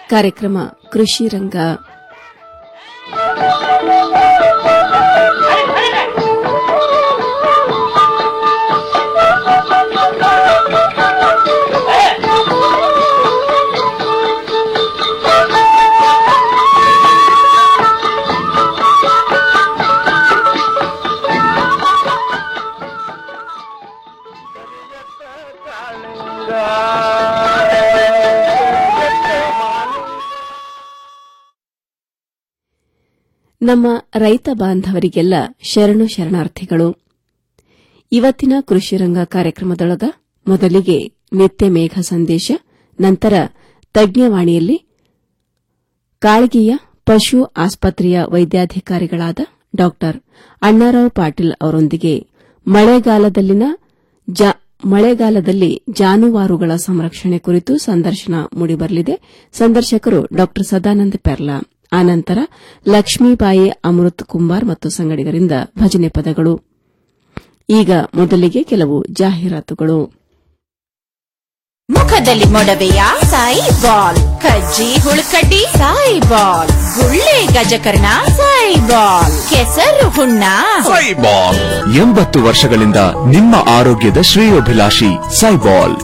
ಕಾರ್ಯಕ್ರಮ ಕೃಷಿ ರಂಗ ನಮ್ಮ ರೈತ ಬಾಂಧವರಿಗೆಲ್ಲ ಶರಣು ಶರಣಾರ್ಥಿಗಳು ಇವತ್ತಿನ ಕೃಷಿ ರಂಗ ಕಾರ್ಯಕ್ರಮದೊಳಗ ಮೊದಲಿಗೆ ನಿತ್ಯ ಮೇಘ ಸಂದೇಶ ನಂತರ ತಜ್ಞವಾಣಿಯಲ್ಲಿ ಕಾಳಗಿಯ ಪಶು ಆಸ್ಪತ್ರೆಯ ವೈದ್ಯಾಧಿಕಾರಿಗಳಾದ ಡಾ ಅಣ್ಣಾರಾವ್ ಪಾಟೀಲ್ ಅವರೊಂದಿಗೆ ಮಳೆಗಾಲದಲ್ಲಿನ ಜಾ- ಮಳೆಗಾಲದಲ್ಲಿ ಜಾನುವಾರುಗಳ ಸಂರಕ್ಷಣೆ ಕುರಿತು ಸಂದರ್ಶನ ಮೂಡಿಬರಲಿದೆ ಸಂದರ್ಶಕರು ಡಾ ಸದಾನಂದ ಪೆರ್ಲಾ ಆನಂತರ ಲಕ್ಷ್ಮೀಬಾಯಿ ಅಮೃತ್ ಕುಂಬಾರ್ ಮತ್ತು ಸಂಗಡಿಗರಿಂದ ಭಜನೆ ಪದಗಳು ಈಗ ಮೊದಲಿಗೆ ಕೆಲವು ಜಾಹೀರಾತುಗಳು ಮುಖದಲ್ಲಿ ಮೊಡವೆಯ ಸಾಯಿ ಬಾಲ್ ಕಜ್ಜಿ ಹುಳುಕಡ್ಡಿ ಸಾಯಿ ಬಾಲ್ ಗುಳ್ಳೆ ಗಜಕರ್ಣ ಸಾಯಿ ಬಾಲ್ ಕೆಸರು ಹುಣ್ಣ ಸೈಬಾಲ್ ಎಂಬತ್ತು ವರ್ಷಗಳಿಂದ ನಿಮ್ಮ ಆರೋಗ್ಯದ ಶ್ರೇಯೋಭಿಲಾಷಿ ಸೈಬಾಲ್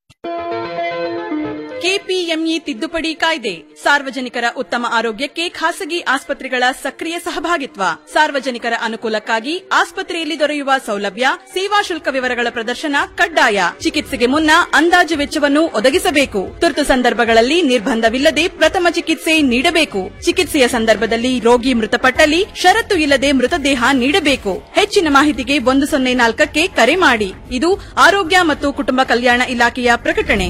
ಕೆಪಿಎಂಇ ತಿದ್ದುಪಡಿ ಕಾಯ್ದೆ ಸಾರ್ವಜನಿಕರ ಉತ್ತಮ ಆರೋಗ್ಯಕ್ಕೆ ಖಾಸಗಿ ಆಸ್ಪತ್ರೆಗಳ ಸಕ್ರಿಯ ಸಹಭಾಗಿತ್ವ ಸಾರ್ವಜನಿಕರ ಅನುಕೂಲಕ್ಕಾಗಿ ಆಸ್ಪತ್ರೆಯಲ್ಲಿ ದೊರೆಯುವ ಸೌಲಭ್ಯ ಸೇವಾ ಶುಲ್ಕ ವಿವರಗಳ ಪ್ರದರ್ಶನ ಕಡ್ಡಾಯ ಚಿಕಿತ್ಸೆಗೆ ಮುನ್ನ ಅಂದಾಜು ವೆಚ್ಚವನ್ನು ಒದಗಿಸಬೇಕು ತುರ್ತು ಸಂದರ್ಭಗಳಲ್ಲಿ ನಿರ್ಬಂಧವಿಲ್ಲದೆ ಪ್ರಥಮ ಚಿಕಿತ್ಸೆ ನೀಡಬೇಕು ಚಿಕಿತ್ಸೆಯ ಸಂದರ್ಭದಲ್ಲಿ ರೋಗಿ ಮೃತಪಟ್ಟಲ್ಲಿ ಷರತ್ತು ಇಲ್ಲದೆ ಮೃತದೇಹ ನೀಡಬೇಕು ಹೆಚ್ಚಿನ ಮಾಹಿತಿಗೆ ಒಂದು ಸೊನ್ನೆ ನಾಲ್ಕಕ್ಕೆ ಕರೆ ಮಾಡಿ ಇದು ಆರೋಗ್ಯ ಮತ್ತು ಕುಟುಂಬ ಕಲ್ಯಾಣ ಇಲಾಖೆಯ ಪ್ರಕಟಣೆ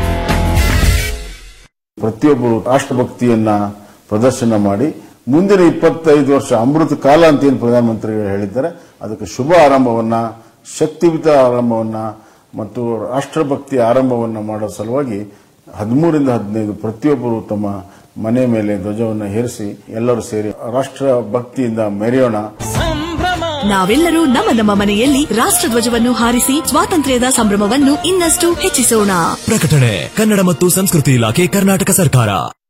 ಪ್ರತಿಯೊಬ್ಬರು ರಾಷ್ಟ್ರಭಕ್ತಿಯನ್ನ ಪ್ರದರ್ಶನ ಮಾಡಿ ಮುಂದಿನ ಇಪ್ಪತ್ತೈದು ವರ್ಷ ಅಮೃತ ಕಾಲ ಅಂತ ಏನು ಪ್ರಧಾನಮಂತ್ರಿಗಳು ಹೇಳಿದ್ದಾರೆ ಅದಕ್ಕೆ ಶುಭ ಆರಂಭವನ್ನ ಶಕ್ತಿಯುತ ಆರಂಭವನ್ನ ಮತ್ತು ರಾಷ್ಟ್ರಭಕ್ತಿ ಆರಂಭವನ್ನ ಮಾಡೋ ಸಲುವಾಗಿ ಹದಿಮೂರಿಂದ ಹದಿನೈದು ಪ್ರತಿಯೊಬ್ಬರು ತಮ್ಮ ಮನೆ ಮೇಲೆ ಧ್ವಜವನ್ನು ಹೇರಿಸಿ ಎಲ್ಲರೂ ಸೇರಿ ರಾಷ್ಟ್ರ ಭಕ್ತಿಯಿಂದ ಮೆರೆಯೋಣ ನಾವೆಲ್ಲರೂ ನಮ್ಮ ನಮ್ಮ ಮನೆಯಲ್ಲಿ ರಾಷ್ಟ್ರಧ್ವಜವನ್ನು ಹಾರಿಸಿ ಸ್ವಾತಂತ್ರ್ಯದ ಸಂಭ್ರಮವನ್ನು ಇನ್ನಷ್ಟು ಹೆಚ್ಚಿಸೋಣ ಪ್ರಕಟಣೆ ಕನ್ನಡ ಮತ್ತು ಸಂಸ್ಕೃತಿ ಇಲಾಖೆ ಕರ್ನಾಟಕ ಸರ್ಕಾರ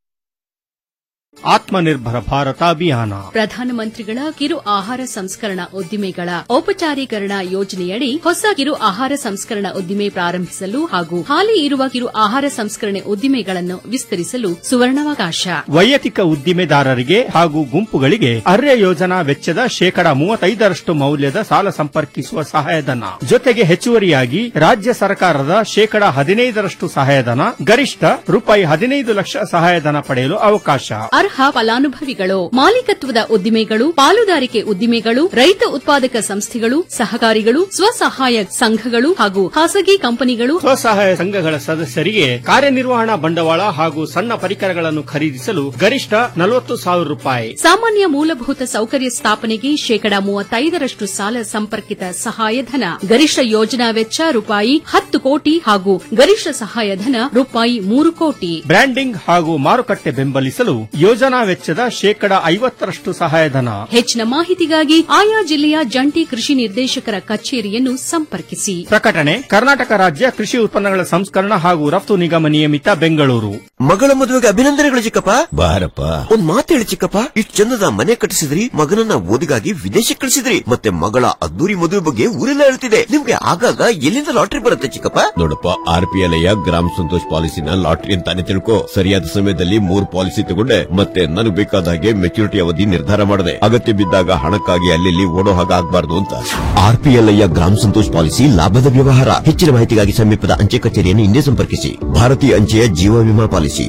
ಆತ್ಮನಿರ್ಭರ ಭಾರತ ಅಭಿಯಾನ ಪ್ರಧಾನಮಂತ್ರಿಗಳ ಕಿರು ಆಹಾರ ಸಂಸ್ಕರಣಾ ಉದ್ದಿಮೆಗಳ ಔಪಚಾರೀಕರಣ ಯೋಜನೆಯಡಿ ಹೊಸ ಕಿರು ಆಹಾರ ಸಂಸ್ಕರಣಾ ಉದ್ದಿಮೆ ಪ್ರಾರಂಭಿಸಲು ಹಾಗೂ ಹಾಲಿ ಇರುವ ಕಿರು ಆಹಾರ ಸಂಸ್ಕರಣೆ ಉದ್ದಿಮೆಗಳನ್ನು ವಿಸ್ತರಿಸಲು ಸುವರ್ಣಾವಕಾಶ ವೈಯಕ್ತಿಕ ಉದ್ದಿಮೆದಾರರಿಗೆ ಹಾಗೂ ಗುಂಪುಗಳಿಗೆ ಅರ್ಯ ಯೋಜನಾ ವೆಚ್ಚದ ಶೇಕಡ ಮೂವತ್ತೈದರಷ್ಟು ಮೌಲ್ಯದ ಸಾಲ ಸಂಪರ್ಕಿಸುವ ಸಹಾಯಧನ ಜೊತೆಗೆ ಹೆಚ್ಚುವರಿಯಾಗಿ ರಾಜ್ಯ ಸರ್ಕಾರದ ಶೇಕಡ ಹದಿನೈದರಷ್ಟು ಸಹಾಯಧನ ಗರಿಷ್ಠ ರೂಪಾಯಿ ಹದಿನೈದು ಲಕ್ಷ ಸಹಾಯಧನ ಪಡೆಯಲು ಅವಕಾಶ ಅರ್ಹ ಫಲಾನುಭವಿಗಳು ಮಾಲೀಕತ್ವದ ಉದ್ದಿಮೆಗಳು ಪಾಲುದಾರಿಕೆ ಉದ್ದಿಮೆಗಳು ರೈತ ಉತ್ಪಾದಕ ಸಂಸ್ಥೆಗಳು ಸಹಕಾರಿಗಳು ಸ್ವಸಹಾಯ ಸಂಘಗಳು ಹಾಗೂ ಖಾಸಗಿ ಕಂಪನಿಗಳು ಸ್ವಸಹಾಯ ಸಂಘಗಳ ಸದಸ್ಯರಿಗೆ ಕಾರ್ಯನಿರ್ವಹಣಾ ಬಂಡವಾಳ ಹಾಗೂ ಸಣ್ಣ ಪರಿಕರಗಳನ್ನು ಖರೀದಿಸಲು ಗರಿಷ್ಠ ನಲವತ್ತು ಸಾವಿರ ರೂಪಾಯಿ ಸಾಮಾನ್ಯ ಮೂಲಭೂತ ಸೌಕರ್ಯ ಸ್ಥಾಪನೆಗೆ ಶೇಕಡಾ ಮೂವತ್ತೈದರಷ್ಟು ಸಾಲ ಸಂಪರ್ಕಿತ ಸಹಾಯಧನ ಗರಿಷ್ಠ ಯೋಜನಾ ವೆಚ್ಚ ರೂಪಾಯಿ ಹತ್ತು ಕೋಟಿ ಹಾಗೂ ಗರಿಷ್ಠ ಸಹಾಯಧನ ರೂಪಾಯಿ ಮೂರು ಕೋಟಿ ಬ್ರ್ಯಾಂಡಿಂಗ್ ಹಾಗೂ ಮಾರುಕಟ್ಟೆ ಬೆಂಬಲಿಸಲು ಯೋಜನಾ ವೆಚ್ಚದ ಶೇಕಡ ಐವತ್ತರಷ್ಟು ಸಹಾಯಧನ ಹೆಚ್ಚಿನ ಮಾಹಿತಿಗಾಗಿ ಆಯಾ ಜಿಲ್ಲೆಯ ಜಂಟಿ ಕೃಷಿ ನಿರ್ದೇಶಕರ ಕಚೇರಿಯನ್ನು ಸಂಪರ್ಕಿಸಿ ಪ್ರಕಟಣೆ ಕರ್ನಾಟಕ ರಾಜ್ಯ ಕೃಷಿ ಉತ್ಪನ್ನಗಳ ಸಂಸ್ಕರಣ ಹಾಗೂ ರಫ್ತು ನಿಗಮ ನಿಯಮಿತ ಬೆಂಗಳೂರು ಮಗಳ ಮದುವೆಗೆ ಅಭಿನಂದನೆಗಳು ಚಿಕ್ಕಪ್ಪ ಬಾರಪ್ಪ ಒಂದ್ ಮಾತು ಹೇಳಿ ಚಿಕ್ಕಪ್ಪ ಇಷ್ಟು ಚಂದದ ಮನೆ ಕಟ್ಟಿಸಿದ್ರಿ ಮಗನನ್ನ ಓದಿಗಾಗಿ ವಿದೇಶಕ್ಕೆ ಕಳಿಸಿದ್ರಿ ಮತ್ತೆ ಮಗಳ ಅದ್ದೂರಿ ಮದುವೆ ಬಗ್ಗೆ ಊರೆಲ್ಲ ಹೇಳ್ತಿದೆ ನಿಮ್ಗೆ ಆಗಾಗ ಎಲ್ಲಿಂದ ಲಾಟ್ರಿ ಬರುತ್ತೆ ಚಿಕ್ಕಪ್ಪ ನೋಡಪ್ಪ ಆರ್ ಪಿ ಎಲ್ ಗ್ರಾಮ ಸಂತೋಷ್ ಪಾಲಿಸಿನ ಲಾಟ್ರಿ ಅಂತಾನೆ ತಿಳ್ಕೊ ಸರಿಯಾದ ಸಮಯದಲ್ಲಿ ಮೂರ್ ಪಾಲಿಸಿ ತಗೊಂಡೆ ಮತ್ತೆ ನನಗೆ ಬೇಕಾದ ಹಾಗೆ ಮೆಚುರಿಟಿ ಅವಧಿ ನಿರ್ಧಾರ ಮಾಡಿದೆ ಅಗತ್ಯ ಬಿದ್ದಾಗ ಹಣಕ್ಕಾಗಿ ಅಲ್ಲಿ ಓಡೋ ಹಾಗೆ ಆಗ್ಬಾರ್ದು ಅಂತ ಆರ್ ಪಿ ಎಲ್ ಗ್ರಾಮ ಸಂತೋಷ್ ಪಾಲಿಸಿ ಲಾಭದ ವ್ಯವಹಾರ ಹೆಚ್ಚಿನ ಮಾಹಿತಿಗಾಗಿ ಸಮೀಪದ ಅಂಚೆ ಕಚೇರಿಯನ್ನು ಹಿಂದೆ ಸಂಪರ್ಕಿಸಿ ಭಾರತೀಯ ಅಂಚೆಯ ಜೀವ ವಿಮಾ ಪಾಲಿಸಿ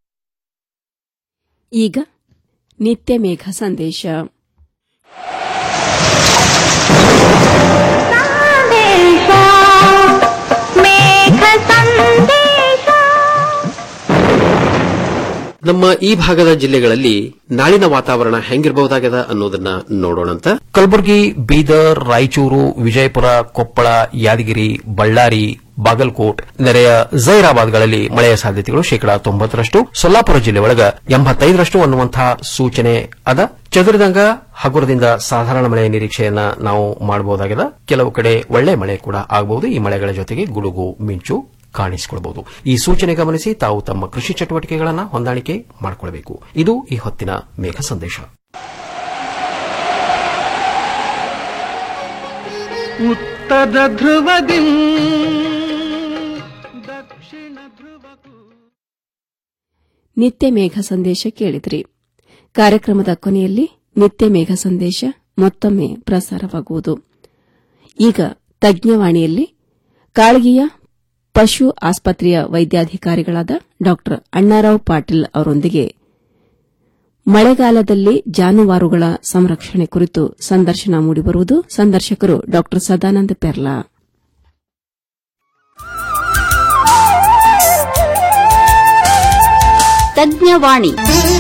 ಈಗ ನಿತ್ಯ ಮೇಘ ಸಂದೇಶ ನಮ್ಮ ಈ ಭಾಗದ ಜಿಲ್ಲೆಗಳಲ್ಲಿ ನಾಳಿನ ವಾತಾವರಣ ಹೆಂಗಿರಬಹುದಾಗದ ಅನ್ನೋದನ್ನ ನೋಡೋಣಂತ ಕಲಬುರಗಿ ಬೀದರ್ ರಾಯಚೂರು ವಿಜಯಪುರ ಕೊಪ್ಪಳ ಯಾದಗಿರಿ ಬಳ್ಳಾರಿ ಬಾಗಲಕೋಟ್ ನೆರೆಯ ಜೈರಾಬಾದ್ಗಳಲ್ಲಿ ಮಳೆಯ ಸಾಧ್ಯತೆಗಳು ಶೇಕಡಾ ತೊಂಬತ್ತರಷ್ಟು ಸೊಲ್ಲಾಪುರ ಜಿಲ್ಲೆ ಒಳಗ ಎಂಬತ್ತೈದರಷ್ಟು ಅನ್ನುವಂತಹ ಸೂಚನೆ ಅದ ಚದುರಿದಂಗ ಹಗುರದಿಂದ ಸಾಧಾರಣ ಮಳೆಯ ನಿರೀಕ್ಷೆಯನ್ನ ನಾವು ಮಾಡಬಹುದಾಗಿದೆ ಕೆಲವು ಕಡೆ ಒಳ್ಳೆ ಮಳೆ ಕೂಡ ಆಗಬಹುದು ಈ ಮಳೆಗಳ ಜೊತೆಗೆ ಗುಡುಗು ಮಿಂಚು ಕಾಣಿಸಿಕೊಳ್ಳಬಹುದು ಈ ಸೂಚನೆ ಗಮನಿಸಿ ತಾವು ತಮ್ಮ ಕೃಷಿ ಚಟುವಟಿಕೆಗಳನ್ನು ಹೊಂದಾಣಿಕೆ ಮಾಡಿಕೊಳ್ಳಬೇಕು ಇದು ಈ ಹೊತ್ತಿನ ಮೇಘ ಸಂದೇಶ ಉತ್ತರ ಧ್ರುವದಿ ನಿತ್ಯ ಮೇಘ ಸಂದೇಶ ಕೇಳಿದ್ರಿ ಕಾರ್ಯಕ್ರಮದ ಕೊನೆಯಲ್ಲಿ ನಿತ್ಯ ಮೇಘ ಸಂದೇಶ ಮತ್ತೊಮ್ಮೆ ಪ್ರಸಾರವಾಗುವುದು ಈಗ ತಜ್ಞವಾಣಿಯಲ್ಲಿ ಕಾಳಗಿಯ ಪಶು ಆಸ್ಪತ್ರೆಯ ವೈದ್ಯಾಧಿಕಾರಿಗಳಾದ ಡಾ ಅಣ್ಣಾರಾವ್ ಪಾಟೀಲ್ ಅವರೊಂದಿಗೆ ಮಳೆಗಾಲದಲ್ಲಿ ಜಾನುವಾರುಗಳ ಸಂರಕ್ಷಣೆ ಕುರಿತು ಸಂದರ್ಶನ ಮೂಡಿಬರುವುದು ಸಂದರ್ಶಕರು ಡಾ ಸದಾನಂದ ಪೆರ್ಲಾ ತಜ್ಞವಾಣಿ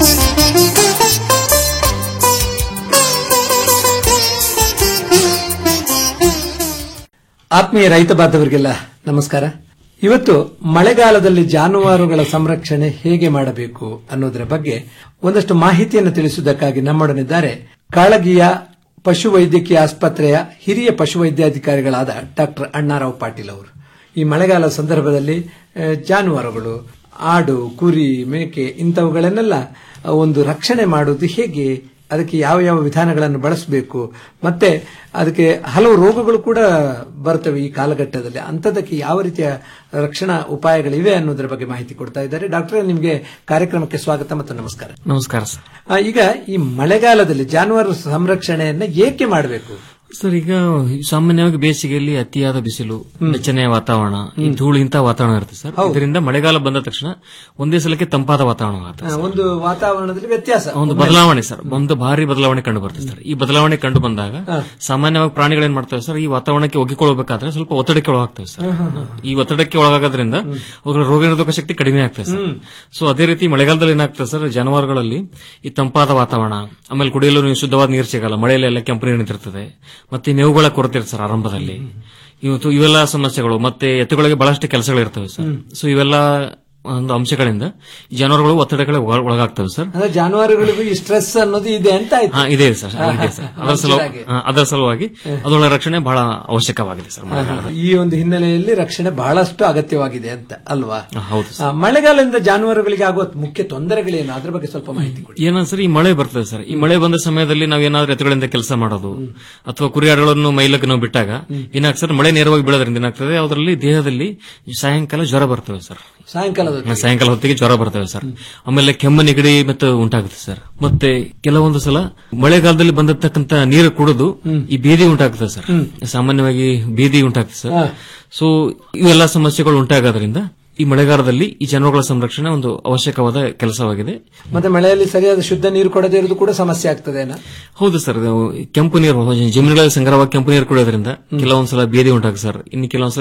ಆತ್ಮೀಯ ರೈತ ಬಾಂಧವರಿಗೆಲ್ಲ ನಮಸ್ಕಾರ ಇವತ್ತು ಮಳೆಗಾಲದಲ್ಲಿ ಜಾನುವಾರುಗಳ ಸಂರಕ್ಷಣೆ ಹೇಗೆ ಮಾಡಬೇಕು ಅನ್ನೋದರ ಬಗ್ಗೆ ಒಂದಷ್ಟು ಮಾಹಿತಿಯನ್ನು ತಿಳಿಸುವುದಕ್ಕಾಗಿ ನಮ್ಮೊಡನಿದ್ದಾರೆ ಕಾಳಗಿಯ ಪಶುವೈದ್ಯಕೀಯ ಆಸ್ಪತ್ರೆಯ ಹಿರಿಯ ಪಶುವೈದ್ಯಾಧಿಕಾರಿಗಳಾದ ಡಾಕ್ಟರ್ ಅಣ್ಣಾರಾವ್ ಪಾಟೀಲ್ ಅವರು ಈ ಮಳೆಗಾಲ ಸಂದರ್ಭದಲ್ಲಿ ಆ, ಜಾನುವಾರುಗಳು ಆಡು ಕುರಿ ಮೇಕೆ ಇಂಥವುಗಳನ್ನೆಲ್ಲ ಒಂದು ರಕ್ಷಣೆ ಮಾಡುವುದು ಹೇಗೆ ಅದಕ್ಕೆ ಯಾವ ಯಾವ ವಿಧಾನಗಳನ್ನು ಬಳಸಬೇಕು ಮತ್ತೆ ಅದಕ್ಕೆ ಹಲವು ರೋಗಗಳು ಕೂಡ ಬರ್ತವೆ ಈ ಕಾಲಘಟ್ಟದಲ್ಲಿ ಅಂಥದಕ್ಕೆ ಯಾವ ರೀತಿಯ ರಕ್ಷಣಾ ಉಪಾಯಗಳಿವೆ ಅನ್ನೋದರ ಬಗ್ಗೆ ಮಾಹಿತಿ ಕೊಡ್ತಾ ಇದ್ದಾರೆ ಡಾಕ್ಟರ್ ನಿಮಗೆ ಕಾರ್ಯಕ್ರಮಕ್ಕೆ ಸ್ವಾಗತ ಮತ್ತು ನಮಸ್ಕಾರ ನಮಸ್ಕಾರ ಸರ್ ಆ, ಈಗ ಈ ಮಳೆಗಾಲದಲ್ಲಿ ಜಾನುವಾರು ಸಂರಕ್ಷಣೆಯನ್ನ ಏಕೆ ಮಾಡಬೇಕು ಸರ್ ಈಗ ಸಾಮಾನ್ಯವಾಗಿ ಬೇಸಿಗೆಯಲ್ಲಿ ಅತಿಯಾದ ಬಿಸಿಲು ಬೆಚ್ಚನೆಯ ವಾತಾವರಣ ಈ ಧೂಳು ಇಂಥ ವಾತಾವರಣ ಇರುತ್ತೆ ಸರ್ ಹೌದು. ಇದರಿಂದ ಮಳೆಗಾಲ ಬಂದ ತಕ್ಷಣ ಒಂದೇ ಸಲಕ್ಕೆ ತಂಪಾದ ವಾತಾವರಣ ಆಗುತ್ತೆ ಆ, ಒಂದು ವಾತಾವರಣದಲ್ಲಿ ವ್ಯತ್ಯಾಸ ಒಂದು ಬದಲಾವಣೆ ಸರ್ ಒಂದು ಭಾರಿ ಬದಲಾವಣೆ ಕಂಡು ಬರ್ತದೆ ಸರ್ ಈ ಬದಲಾವಣೆ ಕಂಡು ಬಂದಾಗ ಸಾಮಾನ್ಯವಾಗಿ ಪ್ರಾಣಿಗಳೇನ್ ಮಾಡ್ತವೆ ಸರ್ ಈ ವಾತಾವರಣಕ್ಕೆ ಒಗ್ಗಿಕೊಳ್ಳಬೇಕಾದ್ರೆ ಸ್ವಲ್ಪ ಒತ್ತಡಕ್ಕೆ ಒಳಗಾಗ್ತವೆ ಸರ್ ಈ ಒತ್ತಡಕ್ಕೆ ಒಳಗಾಗೋದ್ರಿಂದ ಅವುಗಳ ರೋಗ ನಿರೋಧಕ ಶಕ್ತಿ ಕಡಿಮೆ ಆಗ್ತದೆ ಸರ್ ಸೊ ಅದೇ ರೀತಿ ಮಳೆಗಾಲದಲ್ಲಿ ಏನಾಗ್ತದೆ ಸರ್ ಜಾನುವಾರುಗಳಲ್ಲಿ ಈ ತಂಪಾದ ವಾತಾವರಣ ಆಮೇಲೆ ಕುಡಿಯಲು ನೀವು ಶುದ್ಧವಾದ ನೀರು ಸಿಗಲ್ಲ ಮಳೆಯಲ್ಲಿ ಎಲ್ಲ ಕೆಂಪು ನೀರು ನಿಂತಿರ್ತದೆ ಮತ್ತೆ ಮೇವುಗಳ ಕೊರತೆ ಇರುತ್ತೆ ಸರ್ ಆರಂಭದಲ್ಲಿ ಇವತ್ತು ಇವೆಲ್ಲ ಸಮಸ್ಯೆಗಳು ಮತ್ತೆ ಎತ್ತುಗಳಿಗೆ ಬಹಳಷ್ಟು ಕೆಲಸಗಳು ಇರ್ತವೆ ಸರ್ ಸೊ ಇವೆಲ್ಲ ಒಂದು ಅಂಶಗಳಿಂದ ಈ ಜಾನುವಾರುಗಳು ಒತ್ತಡಗಳಿಗೆ ಒಳ- ಒಳಗಾಗ್ತವೆ ಸರ್ ಅಂದ್ರೆ ಜಾನುವಾರುಗಳಿಗೂ ಈ ಸ್ಟ್ರೆಸ್ ಅನ್ನೋದು ಇದೆ ಅಂತ ಆಯ್ತು ಹಾ ಇದೆ ಸರ್ ಇದೆ ಸರ್ ಅದರ ಸಲುವಾಗಿ ಹಾಗೆ. ಹಾ, ಅದರ ಸಲುವಾಗಿ ಅದರ ರಕ್ಷಣೆ ಬಹಳ ಅವಶ್ಯಕವಾಗಿದೆ ಸರ್ ಮಳೆಗಾಲದಲ್ಲಿ. ಈ ಒಂದು ಹಿನ್ನೆಲೆಯಲ್ಲಿ ರಕ್ಷಣೆ ಬಹಳಷ್ಟು ಅಗತ್ಯವಾಗಿದೆ ಅಂತ ಅಲ್ವಾ ಹಾ, ಹೌದು ಆ, ಮಳೆಗಾಲದಿಂದ ಜಾನುವಾರುಗಳಿಗೆ ಆಗುವ ಮುಖ್ಯ ತೊಂದರೆಗಳೇನು ಅದ್ರ ಬಗ್ಗೆ ಸ್ವಲ್ಪ ಮಾಹಿತಿ ಕೊಡಿ ಏನೋ ಸರ್ ಈ ಮಳೆ ಬರ್ತದೆ ಸರ್ ಈ ಮಳೆ ಬಂದ ಸಮಯದಲ್ಲಿ ನಾವು ಏನಾದ್ರೂ ಎತ್ತುಗಳಿಂದ ಕೆಲಸ ಮಾಡೋದು ಅಥವಾ ಕುರಿಯಾಡುಗಳನ್ನು ಮೈಲಕ್ಕೆ ನಾವು ಬಿಟ್ಟಾಗ ಏನಾಗ್ತದೆ ಸರ್ ಮಳೆ ನೇರವಾಗಿ ಬೀಳೋದ್ರಿಂದ ಏನಾಗ್ತದೆ ಅದರಲ್ಲಿ ದೇಹದಲ್ಲಿ ಸಾಯಂಕಾಲ ಜ್ವರ ಬರ್ತವೆ ಸರ್ ಸಾಯಂಕಾಲದ ಹಾ, ಸಾಯಂಕಾಲ ಹೊತ್ತಿಗೆ ಜ್ವರ ಬರ್ತವೆ ಸರ್ ಆಮೇಲೆ ಕೆಮ್ಮು ನೆಗಡಿ ಮತ್ತೆ ಉಂಟಾಗುತ್ತೆ ಸರ್ ಮತ್ತೆ ಕೆಲವೊಂದು ಸಲ ಮಳೆಗಾಲದಲ್ಲಿ ಬಂದಿರತಕ್ಕಂತ ನೀರು ಕುಡಿದು ಈ ಬೀದಿ ಉಂಟಾಗ್ತದೆ ಸರ್ ಸಾಮಾನ್ಯವಾಗಿ ಬೀದಿ ಉಂಟಾಗ್ತದೆ ಸರ್ ಸೊ ಇವೆಲ್ಲ ಸಮಸ್ಯೆಗಳು ಉಂಟಾಗೋದ್ರಿಂದ ಈ ಮಳೆಗಾಲದಲ್ಲಿ ಈ ಜಾನುವಾರುಗಳ ಸಂರಕ್ಷಣೆ ಒಂದು ಅವಶ್ಯಕವಾದ ಕೆಲಸವಾಗಿದೆ ಮತ್ತೆ ಮಳೆಯಲ್ಲಿ ಸರಿಯಾದ ಶುದ್ಧ ನೀರು ಕೊಡದೇ ಇರೋದು ಕೂಡ ಸಮಸ್ಯೆ ಆಗ್ತದೇನಾ ಹೌದು ಸರ್ ಇದು ಕೆಂಪು ನೀರು ಜಮೀನುಗಳಲ್ಲಿ ಸಂಗ್ರಹವಾಗಿ ಕೆಂಪು ನೀರು ಕುಡಿಯೋದ್ರಿಂದ ಕೆಲವೊಂದ್ಸಲ ಬೇದಿ ಉಂಟಾಗುತ್ತೆ ಸರ್ ಇನ್ನು ಕೆಲವೊಂದ್ಸಲ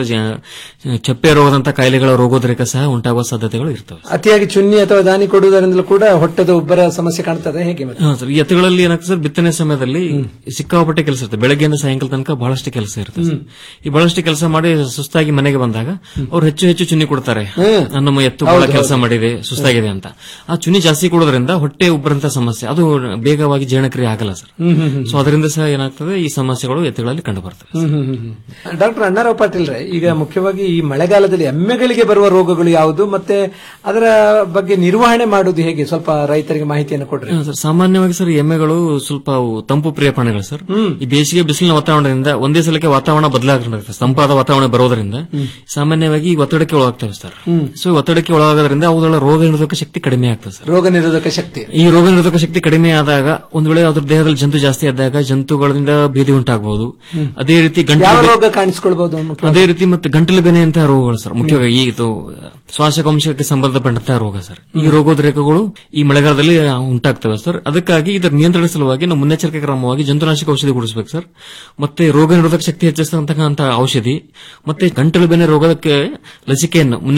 ಜ- ಚಪ್ಪೆ ರೋಗದಂತ ಕಾಯಿಲೆಗಳ ರೋಗೋದ್ರೇಕ ಸಹ ಉಂಟಾಗುವ ಸಾಧ್ಯತೆಗಳು ಇರ್ತವೆ ಅತಿಯಾಗಿ ಚುನ್ನಿ ಅಥವಾ ದಾನಿ ಕೊಡುವುದರಿಂದಲೂ ಕೂಡ ಹೊಟ್ಟೆದ ಉಬ್ಬರ ಸಮಸ್ಯೆ ಕಾಣ್ತದೆ ಹೇಗೆ ಮತ್ತೆ ಹಾ ಸರ್ ಈ ಎತ್ತುಗಳಲ್ಲಿ ಏನಾಗ್ತದೆ ಸರ್ ಬಿತ್ತನೆ ಸಮಯದಲ್ಲಿ ಸಿಕ್ಕಾಪಟ್ಟೆ ಕೆಲಸ ಇರುತ್ತೆ ಬೆಳಗ್ಗೆಯಿಂದ ಸಾಯಂಕಾಲ ತನಕ ಬಹಳಷ್ಟು ಕೆಲಸ ಇರುತ್ತೆ ಸರ್. ಈ ಬಹಳಷ್ಟು ಕೆಲಸ ಮಾಡಿ ಸುಸ್ತಾಗಿ ಮನೆಗೆ ಬಂದಾಗ ಅವ್ರು ಹೆಚ್ಚು ಹೆಚ್ಚು ಚುನ್ನಿ ಕೊಡ್ತಾರೆ ನಮ್ಮ ಎತ್ತು ಬಹಳ ಹೌದು, ಕೆಲಸ ಹೌದು. ಮಾಡಿದೆ ಸುಸ್ತಾಗಿದೆ ಅಂತ ಆ ಚುನ್ನಿ ಜಾಸ್ತಿ ಕೊಡೋದ್ರಿಂದ ಹೊಟ್ಟೆ ಉಬ್ಬರಂತ ಸಮಸ್ಯೆ ಅದು ಬೇಗವಾಗಿ ಜೀರ್ಣಕ್ರಿಯೆ ಆಗಲ್ಲ ಸರ್ ಹ್ಮ್, ಹ್ಮ್, ಹ್ಮ್. ಸೊ ಅದರಿಂದ ಸಹ ಏನಾಗ್ತದೆ ಈ ಸಮಸ್ಯೆಗಳು ಎತ್ತುಗಳಲ್ಲಿ ಕಂಡು ಬರ್ತವೆ ಹ್ಮ್, ಹ್ಮ್, ಹ್ಮ್, ಹ್ಮ್. ಡಾಕ್ಟರ್ ಅಣ್ಣಾರಾವ್ ಪಾಟೀಲ್ ರೇ ಈಗ ಮುಖ್ಯವಾಗಿ ಈ ಮಳೆಗಾಲದಲ್ಲಿ ಎಮ್ಮೆಗಳಿಗೆ ಬರುವ ರೋಗಗಳು ಯಾವುದು ಮತ್ತೆ ಅದರ ಬಗ್ಗೆ ನಿರ್ವಹಣೆ ಮಾಡುವುದು ಹೇಗೆ ಸ್ವಲ್ಪ ರೈತರಿಗೆ ಮಾಹಿತಿಯನ್ನು ಕೊಡ್ರಿ ಹಾ, ಸರ್ ಸಾಮಾನ್ಯವಾಗಿ ಸರ್ ಎಮ್ಮೆಗಳು ಸ್ವಲ್ಪ ಅವು ತಂಪು ಪ್ರಿಯ ಪ್ರಾಣಿಗಳು ಸರ್ ಈ ಬೇಸಿಗೆ ಬಿಸಿಲಿನ ವಾತಾವರಣದಿಂದ ಒಂದೇ ಸಲಕ್ಕೆ ವಾತಾವರಣ ಬದಲಾಗುತ್ತೆ ತಂಪಾದ ವಾತಾವರಣ ಬರೋದ್ರಿಂದ ಸಾಮಾನ್ಯವಾಗಿ ಈ ಒತ್ತಡಕ್ಕೆ ಒಳಗಾಗ್ತವೆ ಸರ್ ಹ್ಮ್. ಸೊ ಈ ಒತ್ತಡಕ್ಕೆ ಒಳಗಾಗೋದ್ರಿಂದ ಅವುಗಳ ರೋಗ ನಿರೋಧಕ ಶಕ್ತಿ ಕಡಿಮೆ ಆಗ್ತದೆ ಸರ್ ರೋಗ ನಿರೋಧಕ ಶಕ್ತಿ ಈ ರೋಗ ನಿರೋಧಕ ಶಕ್ತಿ ಕಡಿಮೆ ಆದಾಗ ಒಂದ್ ವೇಳೆ ಅದ್ರ ದೇಹದಲ್ಲಿ ಜಂತು ಜಾಸ್ತಿ ಆದಾಗ ಜಂತುಗಳಿಂದ ಭೇದಿ ಉಂಟಾಗಬಹುದು ಹ್ಮ್. ಅದೇ ರೀತಿ ಯಾವ ಗಂಟಲು ರೋಗ ಕಾಣಿಸ್ಕೊಳ್ಬಹುದು ಅದೇ ರೀತಿ ಮತ್ತೆ ಗಂಟಲು ಬೆನೆಯಂತಹ ರೋಗಗಳು ಸರ್ ಮುಖ್ಯವಾಗಿ ಈ ಇದು ಶ್ವಾಸಕೋಶಕ್ಕೆ ಸಂಬಂಧಪಟ್ಟಂತಹ ರೋಗ ಸರ್ ಈ ರೋಗೋದ್ರೇಕಗಳು ಈ ಮಳೆಗಾಲದಲ್ಲಿ ಉಂಟಾಗ್ತವೆ ಸರ್ ಅದಕ್ಕಾಗಿ ಇದರ ನಿಯಂತ್ರಣ ಸಲುವಾಗಿ ನಾವು ಮುನ್ನೆಚ್ಚರಿಕೆ ಕ್ರಮವಾಗಿ ಜಂತುನಾಶಕ ಔಷಧಿ ಕೊಡಿಸಬೇಕು ಸರ್ ಮತ್ತೆ ರೋಗ ನಿರೋಧಕ ಶಕ್ತಿ ಹೆಚ್ಚಿಸತಕ್ಕಂತಹ ಔಷಧಿ ಮತ್ತೆ ಗಂಟಲು ಬೆನೆ ರೋಗಕ್ಕೆ ಲಸಿಕೆಯನ್ನು ಮುನ್ನೆಚ್ಚರಿಕೆ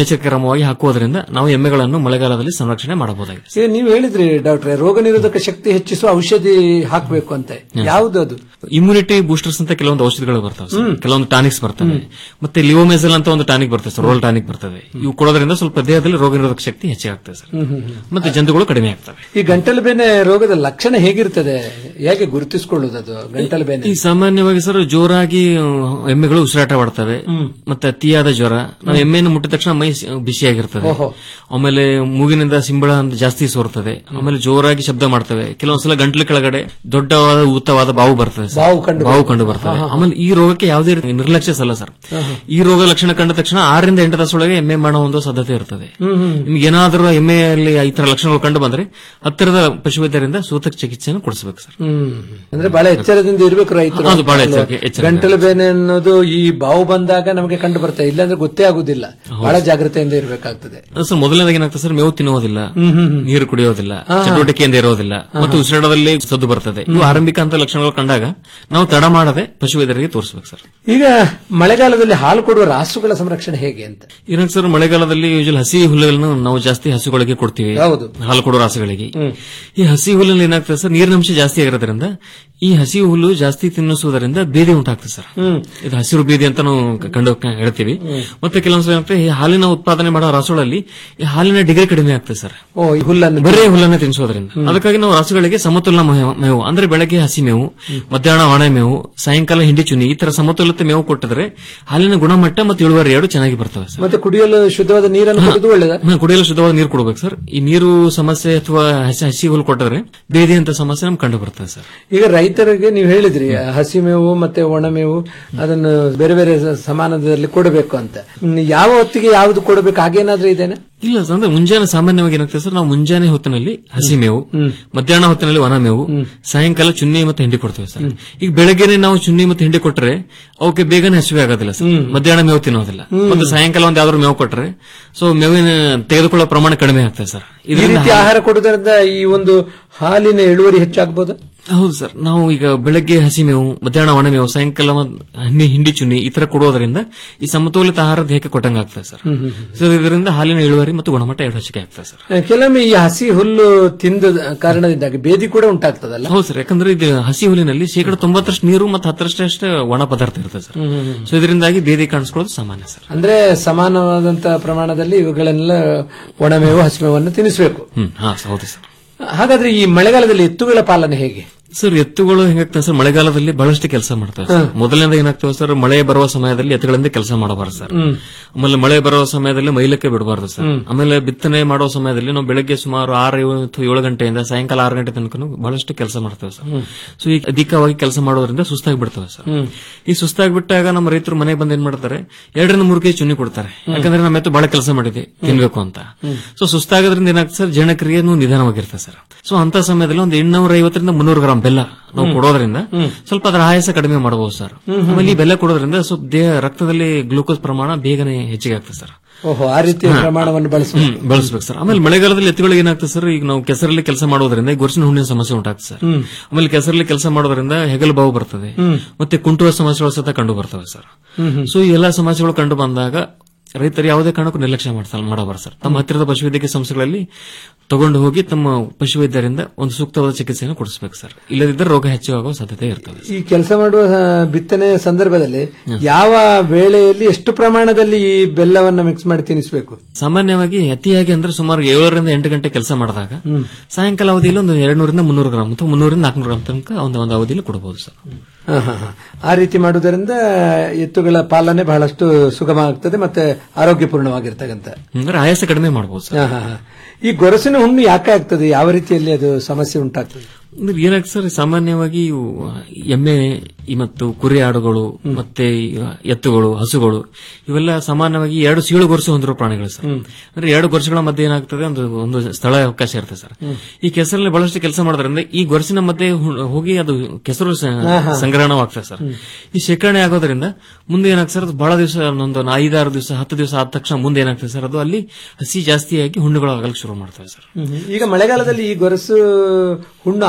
ಮುನ್ನೆಚ್ಚರಿಕೆ ಕ್ರಮವಾಗಿ ಹಾಕುವುದರಿಂದ ನಾವು ಎಮ್ಮೆಗಳನ್ನು ಮಳೆಗಾಲದಲ್ಲಿ ಸಂರಕ್ಷಣೆ ಮಾಡಬಹುದಾಗಿದೆ ಈಗ ನೀವು ಹೇಳಿದ್ರಿ ಡಾಕ್ಟ್ರೆ ರೋಗ ನಿರೋಧಕ ಶಕ್ತಿ ಹೆಚ್ಚಿಸುವ ಔಷಧಿ ಹಾಕಬೇಕು ಅಂತ ಯಾವುದು ಅದು ಇಮ್ಯುನಿಟಿ ಬೂಸ್ಟರ್ಸ್ ಅಂತ ಕೆಲವೊಂದು ಔಷಧಿಗಳು ಬರ್ತವೆ ಸರ್. ಕೆಲವೊಂದು ಟಾನಿಕ್ಸ್ ಬರ್ತವೆ ಮತ್ತೆ ಲಿವೋಮೆಸಲ್ ಅಂತ ಒಂದು ಟಾನಿಕ್ ಬರ್ತದೆ ಸರ್ ರೋಲ್ ಟಾನಿಕ್ ಬರ್ತದೆ ಇವು ಕೊಡೋದ್ರಿಂದ ಸ್ವಲ್ಪ ದೇಹದಲ್ಲಿ ರೋಗ ನಿರೋಧಕ ಶಕ್ತಿ ಹೆಚ್ಚಾಗ್ತದೆ ಸರ್ ಹ್ಮ್, ಹ್ಮ್, ಹ್ಮ್. ಮತ್ತೆ ಜಂತುಗಳು ಕಡಿಮೆ ಆಗ್ತವೆ ಈ ಗಂಟಲು ಬೇನೆ ರೋಗದ ಲಕ್ಷಣ ಹೇಗಿರ್ತದೆ ಹೇಗೆ ಗುರುತಿಸಿಕೊಳ್ಳುವುದು ಅದು ಗಂಟಲು ಬೇನೆ ಈ ಸಾಮಾನ್ಯವಾಗಿ ಸರ್ ಜೋರಾಗಿ ಆ, ಎಮ್ಮೆಗಳು ಉಸಿರಾಟ ಮಾಡ್ತವೆ ಮತ್ತೆ ಅತಿಯಾದ ಜ್ವರ ನಾವು ಎಮ್ಮೆಯನ್ನು ಮುಟ್ಟಿದ ತಕ್ಷಣ ಮೈ ಸ- ಬಿಸಿಯಾಗಿರ್ತದೆ ಓಹೋ. ಆಮೇಲೆ ಮೂಗಿನಿಂದ ಸಿಂಬಳ ಅಂತ ಜಾಸ್ತಿ ಸೋರ್ತದೆ ಆಮೇಲೆ ಜೋರಾಗಿ ಶಬ್ದ ಮಾಡ್ತವೆ ಕೆಲವೊಂದ್ಸಲ ಗಂಟ್ಲು ಕೆಳಗಡೆ ದೊಡ್ಡವಾದ ಊತವಾದ ಬಾವು ಬರ್ತದೆ ಸರ್. ಬಾವು ಕಂಡು ಬಾವು ಕಂಡು ಬರ್ತದೆ ಆಮೇಲೆ ಈ ರೋಗಕ್ಕೆ ಯಾವುದೇ ರೀತಿ ನಿರ್ಲಕ್ಷ್ಯ ಸಲ್ಲ ಸರ್ ಈ ರೋಗ ಲಕ್ಷಣ ಕಂಡ ತಕ್ಷಣ ಆರರಿಂದ ಎಂಟು ತಾಸೊಳಗೆ ಎಮ್ಮೆ ಮಾಡೋ ಒಂದು ಸಾಧ್ಯತೆ ಇರ್ತದೆ ಹ್ಮ್, ಹ್ಮ್. ನಿಮ್ಗೆ ಏನಾದರೂ ಎಮ್ಮೆಯಲ್ಲಿ ಈ ತರ ಲಕ್ಷಣಗಳು ಕಂಡು ಬಂದ್ರೆ ಹತ್ತಿರದ ಪಶುವೈದ್ಯರಿಂದ ಸೂತಕ ಚಿಕಿತ್ಸೆಯನ್ನು ಕೊಡಿಸಬೇಕು ಸರ್ ಹ್ಮ್ ಹ್ಮ್. ಬಹಳ ಎಚ್ಚರದಿಂದ ಇರಬೇಕು ರೈತರು ಹೌದು, ಬಹಳ ಎಚ್ಚರಿಕೆ, ಎಚ್ಚರಿಕೆ. ಗಂಟಲು ಬೇನೆ ಅನ್ನೋದು ಈ ಬಾವು ಬಂದಾಗ ನಮಗೆ ಕಂಡು ಬರ್ತದೆ ಇಲ್ಲಾಂದ್ರೆ ಗೊತ್ತೇ ಆಗುದಿಲ್ಲ ಬಹಳ ಜಾಗ್ರತೆಯಿಂದ ಇರಬೇಕಾಗ್ತದೆ ಅದು ಸರ್ ಮೊದಲನೇದಾಗಿ ಏನಾಗ್ತದೆ ಸರ್ ಮೇವು ತಿನ್ನುವುದಿಲ್ಲ ಹ್ಮ್, ಹ್ಮ್, ಹ್ಮ್. ನೀರು ಕುಡಿಯೋದಿಲ್ಲ ಹಾ, ಹಾ. ಚಟುವಟಿಕೆಯಿಂದ ಇರೋದಿಲ್ಲ ಮತ್ತು ಉಸಿರಾಟದಲ್ಲಿ ಸದ್ದು ಬರ್ತದೆ ಇವು ಆರಂಭಿಕ ಅಂತ ಲಕ್ಷಣಗಳು ಕಂಡಾಗ ನಾವು ತಡ ಮಾಡದೆ ಪಶುವೈದ್ಯರಿಗೆ ತೋರಿಸಬೇಕು ಸರ್ ಈಗ ಮಳೆಗಾಲದಲ್ಲಿ ಹಾಲು ಕೊಡುವ ರಾಸುಗಳ ಸಂರಕ್ಷಣೆ ಹೇಗೆ ಅಂತ ಏನಾಗ ಸರ್ ಮಳೆಗಾಲದಲ್ಲಿ ಯೂಶಲ್ ಹಸಿ ಹುಲ್ಲುಗಳನ್ನು ನಾವು ಜಾಸ್ತಿ ಹಸುಗಳಿಗೆ ಕೊಡ್ತೀವಿ ಹೌದು. ಹಾಲು ಕೊಡೋ ರಾಸುಗಳಿಗೆ ಈ ಹಸಿ ಹುಲ್ಲಲ್ಲಿ ಏನಾಗ್ತದೆ ಸರ್ ನೀರಿನ ಅಂಶ ಜಾಸ್ತಿ ಆಗಿರೋದ್ರಿಂದ ಈ ಹಸಿ ಹುಲ್ಲು ಜಾಸ್ತಿ ತಿನ್ನಿಸುವುದರಿಂದ ಬೇದಿ ಉಂಟಾಗ್ತದೆ ಸರ್ ಇದು ಹಸಿರು ಬೇದಿ ಅಂತ ನಾವು ಕ- ಕಂಡು ಕ- ಹೇಳ್ತೀವಿ ಮತ್ತೆ ಕೆಲವೊಂದ್ಸಲ ಏನಾಗ್ತದೆ ಈ ಹಾಲಿನ ಉತ್ಪಾದನೆ ಮಾಡೋ ರಾಸುಗಳಲ್ಲಿ ಈ ಹಾಲಿನ ಡಿಗ್ರಿ ಕಡಿಮೆ ಆಗ್ತದೆ ಸರ್ ಓ ಈ ಹುಲ್ಲನ್ನು ಬರೇ ಹುಲ್ಲನ್ನ ತಿನ್ನಿಸೋದ್ರಿಂದ ಅದಕ್ಕಾಗಿ ನಾವು ರಾಸುಗಳಿಗೆ ಸಮತೋಲನ ಮೇವು- ಮೇವು ಅಂದ್ರೆ ಬೆಳಗ್ಗೆ ಹಸಿ ಮೇವು ಮಧ್ಯಾಹ್ನ ಒಣ ಮೇವು ಸಾಯಂಕಾಲ ಹಿಂಡಿ ಚುನಿ ಈ ತರ ಸಮತೋಲಿತ ಮೇವು ಕೊಟ್ಟಿದ್ರೆ ಹಾಲಿನ ಗುಣಮಟ್ಟ ಮತ್ತು ಇಳುವರಿ ಎರಡು ಚೆನ್ನಾಗಿ ಬರ್ತವೆ ಸರ್ ಮತ್ತೆ ಕುಡಿಯಲು ಶುದ್ಧವಾದ ನೀರನ್ನು ಕುಡಿದು ಒಳ್ಳೆದ ಹಾ, ಕುಡಿಯಲು ಶುದ್ಧವಾದ ನೀರು ಕೊಡ್ಬೇಕು ಸರ್ ಈ ನೀರು ಸಮಸ್ಯೆ ಅಥವಾ ಹಸಿ ಹಸಿ ಹುಲ್ಲು ಕೊಟ್ಟಿದ್ರೆ ಬೇದಿ ಅಂತ ಸಮಸ್ಯೆ ನಮ್ಗೆ ಕಂಡು ಬರ್ತದೆ ಸರ್ ಈಗ ರೈತರಿಗೆ ನೀವು ಹೇಳಿದ್ರಿ ಹಸಿ ಮೇವು ಮತ್ತೆ ಒಣ ಮೇವು ಅದನ್ನು ಬೇರೆ ಬೇರೆ ಸ- ಸಮಾನದಲ್ಲಿ ಕೊಡಬೇಕು ಅಂತ ಹ್ಮ್, ಯಾವ ಹೊತ್ತಿಗೆ ಯಾವುದು ಕೊಡಬೇಕು ಹಾಗೇನಾದ್ರೂ ಇದೇನೆ ಇಲ್ಲ ಸರ್ ಅಂದ್ರೆ ಮುಂಜಾನೆ ಸಾಮಾನ್ಯವಾಗಿ ಏನಾಗ್ತದೆ ಸರ್ ನಾವು ಮುಂಜಾನೆ ಹೊತ್ತಿನಲ್ಲಿ ಹಸಿ ಮೇವು ಮಧ್ಯಾಹ್ನ ಹೊತ್ತಿನಲ್ಲಿ ಒಣ ಮೇವು ಸಾಯಂಕಾಲ ಚುನ್ನಿ ಮತ್ತೆ ಹಿಂಡಿ ಕೊಡ್ತೇವೆ ಸರ್ ಈಗ ಬೆಳಗ್ಗೆನೆ ನಾವು ಚುನ್ನಿ ಮತ್ತೆ ಹಿಂಡಿ ಕೊಟ್ರೆ ಅವಕ್ಕೆ ಬೇಗನೆ ಹಸಿವೆ ಆಗೋದಿಲ್ಲ ಸರ್ ಮಧ್ಯಾಹ್ನ ಮೇವು ತಿನ್ನೋದಿಲ್ಲ ಮತ್ತೆ ಸಾಯಂಕಾಲ ಒಂದ್ ಯಾವ್ದಾದ್ರು ಮೇವು ಕೊಟ್ರೆ ಸೊ ಮೇವಿನ ತೆಗೆದುಕೊಳ್ಳೋ ಪ್ರಮಾಣ ಕಡಿಮೆ ಆಗ್ತದೆ ಸರ್ ಈ ಇದರಿಂದ ರೀತಿ ಆಹಾರ ಕೊಡುವುದರಿಂದ ಈ ಒಂದು ಹಾಲಿನ ಇಳುವರಿ ಹೆಚ್ಚಾಗಬಹುದು ಹೌದು ಸರ್ ನಾವು ಈಗ ಬೆಳಗ್ಗೆ ಹಸಿ ಮೇವು ಮಧ್ಯಾಹ್ನ ಒಣ ಮೇವು ಸಾಯಂಕಾಲ ಮ- ಹಣ್ಣಿ ಹಿಂಡಿ ಚುನ್ನಿ ಈ ತರ ಕೊಡೋದ್ರಿಂದ ಈ ಸಮತೋಲಿತ ಆಹಾರ ದೇಹಕ್ಕೆ ಕೊಟ್ಟಂಗ ಆಗ್ತದೆ ಸರ್ ಸೊ ಇದರಿಂದ ಹಾಲಿನ ಇಳುವರಿ ಮತ್ತು ಗುಣಮಟ್ಟ ಎರಡು ಹೆಚ್ಚಿಗೆ ಆಗ್ತದೆ ಸರ್ ಕೆಲವೊಮ್ಮೆ ಈ ಹಸಿ ಹುಲ್ಲು ತಿಂದ ಕಾರಣದಿಂದಾಗಿ ಬೇದಿ ಕೂಡ ಉಂಟಾಗ್ತದಲ್ಲ ಹೌದು ಸರ್ ಯಾಕಂದ್ರೆ ಇದು ಹಸಿ ಹುಲ್ಲಿನಲ್ಲಿ ಶೇಕಡ ತೊಂಬತ್ತರಷ್ಟು ನೀರು ಮತ್ತು ಹತ್ತರಷ್ಟೇ ಒಣ ಪದಾರ್ಥ ಇರ್ತದೆ ಸರ್ ಹ್ಮ್, ಹ್ಮ್, ಹ್ಮ್. ಸೊ ಇದರಿಂದಾಗಿ ಬೇದಿ ಕಾಣಿಸ್ಕೊಳ್ಳೋದು ಸಾಮಾನ್ಯ ಸರ್ ಅಂದ್ರೆ ಸಮಾನವಾದಂತಹ ಪ್ರಮಾಣದಲ್ಲಿ ಇವುಗಳೆಲ್ಲ ಒಣಮೇವು ಹಸಿಮೇವನ್ನು ತಿನ್ನಿಸಬೇಕು ಹ್ಮ್ ಹಾ ಹೌದು ಸರ್ ಹಾಗಾದ್ರೆ ಈ ಮಳೆಗಾಲದಲ್ಲಿ ಎತ್ತುಗಳ ಪಾಲನೆ ಹೇಗೆ ಸರ್ ಎತ್ತುಗಳು ಹೆಂಗಾಗ್ತವೆ ಸರ್ ಮಳೆಗಾಲದಲ್ಲಿ ಬಹಳಷ್ಟು ಕೆಲಸ ಮಾಡ್ತವೆ ಸರ್ ಮೊದಲನೇದ ಏನಾಗ್ತವೆ ಸರ್ ಮಳೆ ಬರುವ ಸಮಯದಲ್ಲಿ ಎತ್ತುಗಳಿಂದ ಕೆಲಸ ಮಾಡಬಾರದು ಸರ್ ಹ್ಮ್. ಆಮೇಲೆ ಮಳೆ ಬರುವ ಸಮಯದಲ್ಲಿ ಮೈಲಕ್ಕೆ ಬಿಡಬಾರದು ಸರ್ ಹ್ಮ್. ಆಮೇಲೆ ಬಿತ್ತನೆ ಮಾಡೋ ಸಮಯದಲ್ಲಿ ನಾವು ಬೆಳಗ್ಗೆ ಸುಮಾರು ಆರು ಅಥವಾ ಏಳು ಗಂಟೆಯಿಂದ ಸಾಯಂಕಾಲ ಆರು ಗಂಟೆ ತನಕ ಬಹಳಷ್ಟು ಕೆಲಸ ಮಾಡ್ತೇವೆ ಸರ್ ಹ್ಮ್. ಸೊ ಈ ಅಧಿಕವಾಗಿ ಕೆಲಸ ಮಾಡೋದ್ರಿಂದ ಸುಸ್ತಾಗಿ ಬಿಡ್ತವೆ ಸರ್ ಹ್ಮ್. ಈ ಸುಸ್ತಾಗಿ ಬಿಟ್ಟಾಗ ನಮ್ಮ ರೈತರು ಮನೆಗೆ ಬಂದು ಏನ್ ಮಾಡ್ತಾರೆ ಎರಡರಿಂದ ಮೂರು ಕೆಜಿ ಚುನ್ನಿ ಕೊಡ್ತಾರೆ ಯಾಕಂದ್ರೆ ನಮ್ಮ ಎತ್ತು ಬಹಳ ಕೆಲಸ ಮಾಡಿದೆ ತಿನ್ಬೇಕು ಅಂತ ಸೊ ಸುಸ್ತಾಗೋದ್ರಿಂದ ಏನಾಗ್ತದೆ ಸರ್ ಜೀರ್ಣಕ್ರಿಯೆನೂ ನಿಧಾನವಾಗಿರ್ತದೆ ಸರ್ ಸೊ ಅಂತ ಸಮಯದಲ್ಲಿ ಒಂದು ಎಂಟ್ನೂರ ಐವತ್ತರಿಂದ ಮುನ್ನೂರು ಗ್ರಾಂ ಬೆಲ್ಲ ನಾವು ಕೊಡೋದ್ರಿಂದ ಸ್ವಲ್ಪ ಅದರ ಆಯಾಸ ಕಡಿಮೆ ಮಾಡಬಹುದು ಸರ್ ಆಮೇಲೆ ಈ ಬೆಲ್ಲ ಕೊಡೋದ್ರಿಂದ ಸ್ವಲ್ಪ ದೇಹ ರಕ್ತದಲ್ಲಿ ಗ್ಲೂಕೋಸ್ ಪ್ರಮಾಣ ಬೇಗನೆ ಹೆಚ್ಚಿಗೆ ಆಗ್ತದೆ ಸರ್ ಓಹೋ ಆ ರೀತಿಯ ಹಾ. ಪ್ರಮಾಣವನ್ನು ಬಳಸಬೇಕು ಹ್ಮ್, ಬಳಸ್ಬೇಕು ಸರ್ ಆಮೇಲೆ ಮಳೆಗಾಲದಲ್ಲಿ ಎತ್ತುಗಳಿಗೆ ಏನಾಗ್ತದೆ ಸರ್ ಈಗ ನಾವು ಕೆಸರಲ್ಲಿ ಕೆಲಸ ಮಾಡೋದ್ರಿಂದ ಈ ಗೊರ್ಸಿನ ಹುಣ್ಣಿನ ಸಮಸ್ಯೆ ಉಂಟಾಗ್ತದೆ ಸರ್ ಹ್ಮ್. ಆಮೇಲೆ ಕೆಸರಲ್ಲಿ ಕೆಲಸ ಮಾಡೋದ್ರಿಂದ ಹೆಗಲು ಬಾವು ಬರ್ತದೆ ಹ್ಮ್. ಮತ್ತೆ ಕುಂಟುವ ಸಮಸ್ಯೆಗಳು ಸಹ ಕಂಡು ಬರ್ತವೆ ಸರ್ ಹ್ಮ್, ಹ್ಮ್. ಸೊ ಈ ಎಲ್ಲಾ ಸಮಸ್ಯೆಗಳು ಕಂಡು ಬಂದಾಗ ರೈತರು ಯಾವುದೇ ಕಾರಣಕ್ಕೂ ನಿರ್ಲಕ್ಷ್ಯ ಮಾಡ್ತಾ ಮಾಡಬಾರ್ದು ಸರ್ ತಮ್ಮ ಹತ್ತಿರದ ಪಶುವೈದ್ಯಕೀಯ ಸಂಸ್ಥೆಗಳಲ್ಲಿ ತಗೊಂಡು ಹೋಗಿ ತಮ್ಮ ಪಶುವೈದ್ಯರಿಂದ ಒಂದು ಸೂಕ್ತವಾದ ಚಿಕಿತ್ಸೆಯನ್ನು ಕೊಡಿಸಬೇಕು ಸರ್ ಇಲ್ಲದಿದ್ದರೆ ರೋಗ ಹೆಚ್ಚಾಗುವ ಸಾಧ್ಯತೆ ಇರ್ತದೆ ಈ ಕೆಲಸ ಮಾಡುವ ಆ, ಬಿತ್ತನೆ ಸಂದರ್ಭದಲ್ಲಿ ಯಾವ ವೇಳೆಯಲ್ಲಿ ಎಷ್ಟು ಪ್ರಮಾಣದಲ್ಲಿ ಈ ಬೆಲ್ಲವನ್ನ ಮಿಕ್ಸ್ ಮಾಡಿ ತಿನ್ನಿಸಬೇಕು ಸಾಮಾನ್ಯವಾಗಿ ಅತಿಯಾಗಿ ಅಂದ್ರೆ ಸುಮಾರು ಏಳರಿಂದ ಎಂಟು ಗಂಟೆ ಕೆಲಸ ಮಾಡಿದಾಗ ಹ್ಮ್. ಸಾಯಂಕಾಲ ಅವಧಿಯಲ್ಲಿ ಒಂದು ಎರಡ್ನೂರಿಂದ ಮುನ್ನೂರು ಗ್ರಾಮ್ ಅಥವಾ ಮುನ್ನೂರಿಂದ ನಾಲ್ಕುನೂರು ಗ್ರಾಮ್ ತನಕ ಒಂದು ಒಂದು ಅವಧಿಯಲ್ಲಿ ಕೊಡಬಹುದು ಸರ್ ಹಾ, ಹಾ, ಹಾ. ಆ ರೀತಿ ಮಾಡುವುದರಿಂದ ಎತ್ತುಗಳ ಪಾಲನೆ ಬಹಳಷ್ಟು ಸುಗಮ ಆಗ್ತದೆ ಮತ್ತೆ ಆರೋಗ್ಯಪೂರ್ಣವಾಗಿರ್ತಕ್ಕಂಥ ಅಂದ್ರೆ ಆಯಾಸ ಕಡಿಮೆ ಮಾಡಬಹುದು ಸರ್ ಹಾ, ಹಾ, ಹಾ. ಈ ಗೊರಸಿನ ಹುಣ್ಣು ಯಾಕೆ ಆಗ್ತದೆ ಯಾವ ರೀತಿಯಲ್ಲಿ ಅದು ಸಮಸ್ಯೆ ಉಂಟಾಗ್ತದೆ ಅಂದ್ರೆ ಏನಾಗ್ತದೆ ಸರ್ ಸಾಮಾನ್ಯವಾಗಿ ಇವು ಎಮ್ಮೆ ಈ ಮತ್ತು ಕುರಿ ಆಡುಗಳು ಮತ್ತೆ ಈ ಎತ್ತುಗಳು ಹಸುಗಳು ಇವೆಲ್ಲ ಸಾಮಾನ್ಯವಾಗಿ ಎರಡು ಸೀಳು ಗೊರಸು ಹೊಂದಿರೋ ಪ್ರಾಣಿಗಳು ಸರ್ ಅಂದ್ರೆ ಎರಡು ಗೊರಸುಗಳ ಮಧ್ಯೆ ಏನಾಗ್ತದೆ ಒಂದು ಒಂದು ಸ್ಥಳ ಅವಕಾಶ ಇರ್ತದೆ ಸರ್ ಈ ಕೆಸರಲ್ಲಿ ಬಹಳಷ್ಟು ಕೆಲಸ ಮಾಡೋದ್ರಿಂದ ಈ ಗೊರಸಿನ ಮಧ್ಯೆ ಹು- ಹೋಗಿ ಅದು ಕೆಸರು ಸ- ಆಹಾ. ಸಂಗ್ರಹಣವಾಗ್ತದೆ ಸರ್ ಈ ಶೇಖರಣೆ ಆಗೋದ್ರಿಂದ ಮುಂದೆ ಏನಾಗ್ತದೆ ಸರ್ ಅದು ಬಹಳ ದಿವಸ ಒಂದು ಐದಾರು ದಿವಸ ಹತ್ತು ದಿವಸ ಆದ ತಕ್ಷಣ ಮುಂದೆ ಏನಾಗ್ತದೆ ಸರ್ ಅದು ಅಲ್ಲಿ ಹಸಿ ಜಾಸ್ತಿಯಾಗಿ ಹುಣ್ಣುಗಳು ಆಗಲಿಕ್ಕೆ ಶುರು ಮಾಡ್ತವೆ ಸರ್ ಹ್ಮ್. ಈಗ ಮಳೆಗಾಲದಲ್ಲಿ ಈ ಗೊರಸು ಹುಣ್ಣು